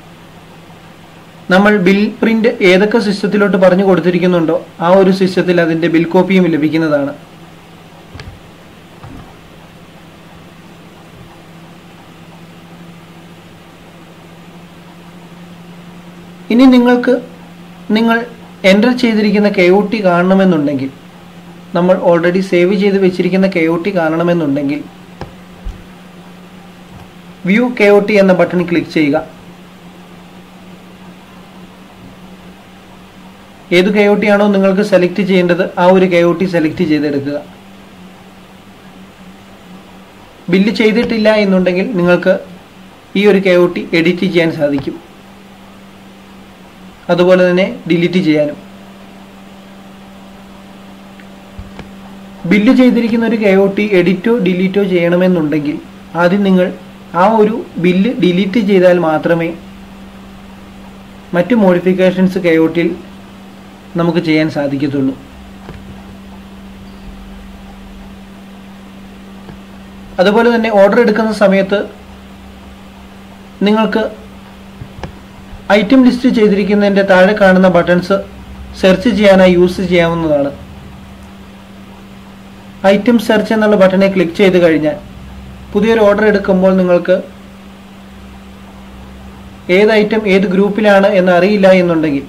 നമ്മൾ ബിൽ പ്രിന്റ് ഏതൊക്കെ സിസ്റ്റത്തിലോട്ട് പറഞ്ഞു കൊടുത്തിരിക്കുന്നുണ്ടോ ആ ഒരു സിസ്റ്റത്തിൽ അതിന്റെ ബിൽ കോപ്പിയും ലഭിക്കുന്നതാണ് ഇനി നിങ്ങൾക്ക് നിങ്ങൾ എൻ്റർ ചെയ്തിരിക്കുന്ന കെ ഒ ടി കാണണമെന്നുണ്ടെങ്കിൽ നമ്മൾ ഓൾറെഡി സേവ് ചെയ്ത് വെച്ചിരിക്കുന്ന കെ ഒ ടി കാണണമെന്നുണ്ടെങ്കിൽ വ്യൂ കെ ഒ ടി എന്ന ബട്ടൺ ക്ലിക്ക് ചെയ്യുക ഏത് കെ ഒ ടി ആണോ നിങ്ങൾക്ക് സെലക്ട് ചെയ്യേണ്ടത് ആ ഒരു കെ ഒ ടി സെലക്ട് ചെയ്തെടുക്കുക ബില്ല് ചെയ്തിട്ടില്ല എന്നുണ്ടെങ്കിൽ നിങ്ങൾക്ക് ഈ ഒരു കെ ഒ ടി എഡിറ്റ് ചെയ്യാൻ സാധിക്കും അതുപോലെ തന്നെ ഡിലീറ്റ് ചെയ്യാനും ബില്ല് ചെയ്തിരിക്കുന്ന ഒരു കെ ഒ ടി എഡിറ്റോ ഡിലീറ്റോ ചെയ്യണമെന്നുണ്ടെങ്കിൽ ആദ്യം നിങ്ങൾ ആ ഒരു ബില്ല് ഡിലീറ്റ് ചെയ്താൽ മാത്രമേ മറ്റു മോഡിഫിക്കേഷൻസ് കെ ഒ ടിയിൽ നമുക്ക് ചെയ്യാൻ സാധിക്കത്തുള്ളൂ അതുപോലെ തന്നെ ഓർഡർ എടുക്കുന്ന സമയത്ത് നിങ്ങൾക്ക് ഐറ്റം ലിസ്റ്റ് ചെയ്തിരിക്കുന്നതിൻ്റെ താഴെ കാണുന്ന ബട്ടൺസ് സെർച്ച് ചെയ്യാനായി യൂസ് ചെയ്യാവുന്നതാണ് ഐറ്റം സെർച്ച് എന്നുള്ള ബട്ടണെ ക്ലിക്ക് ചെയ്ത് കഴിഞ്ഞാൽ പുതിയൊരു ഓർഡർ എടുക്കുമ്പോൾ നിങ്ങൾക്ക് ഏത് ഐറ്റം ഏത് ഗ്രൂപ്പിലാണ് എന്ന് അറിയില്ല എന്നുണ്ടെങ്കിൽ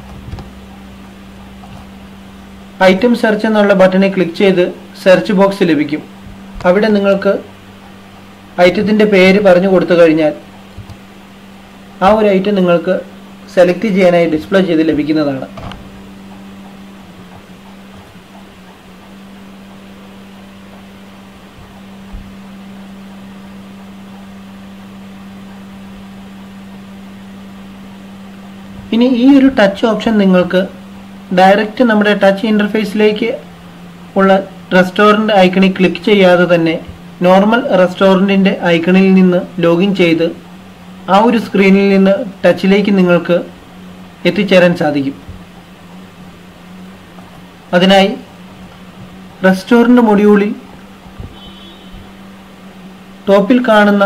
ഐറ്റം സെർച്ച് എന്നുള്ള ബട്ടണിൽ ക്ലിക്ക് ചെയ്ത് സെർച്ച് ബോക്സ് ലഭിക്കും അവിടെ നിങ്ങൾക്ക് ഐറ്റത്തിൻ്റെ പേര് പറഞ്ഞു കൊടുത്തു കഴിഞ്ഞാൽ ആ ഒരു ഐറ്റം നിങ്ങൾക്ക് സെലക്ട് ചെയ്യാനായി ഡിസ്പ്ലേ ചെയ്ത് ലഭിക്കുന്നതാണ് ഇനി ഈ ഒരു ടച്ച് ഓപ്ഷൻ നിങ്ങൾക്ക് ഡയറക്റ്റ് നമ്മുടെ ടച്ച് ഇൻ്റർഫേസിലേക്ക് ഉള്ള റെസ്റ്റോറൻറ്റ് ഐക്കണിൽ ക്ലിക്ക് ചെയ്യാതെ തന്നെ നോർമൽ റെസ്റ്റോറൻറ്റിൻ്റെ ഐക്കണിൽ നിന്ന് ലോഗിൻ ചെയ്ത് ആ ഒരു സ്ക്രീനിൽ നിന്ന് ടച്ചിലേക്ക് നിങ്ങൾക്ക് എത്തിച്ചേരാൻ സാധിക്കും അതിനായി റെസ്റ്റോറൻറ്റ് മൊഡ്യൂളിൽ ടോപ്പിൽ കാണുന്ന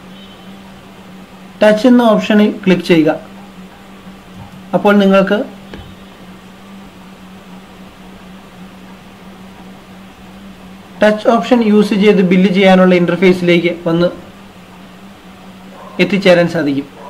ടച്ച് എന്ന ഓപ്ഷനിൽ ക്ലിക്ക് ചെയ്യുക അപ്പോൾ നിങ്ങൾക്ക് ടച്ച് ഓപ്ഷൻ യൂസ് ചെയ്ത് ബില്ല് ചെയ്യാനുള്ള ഇന്റർഫേസിലേക്ക് വന്ന് എത്തിച്ചേരാൻ സാധിക്കും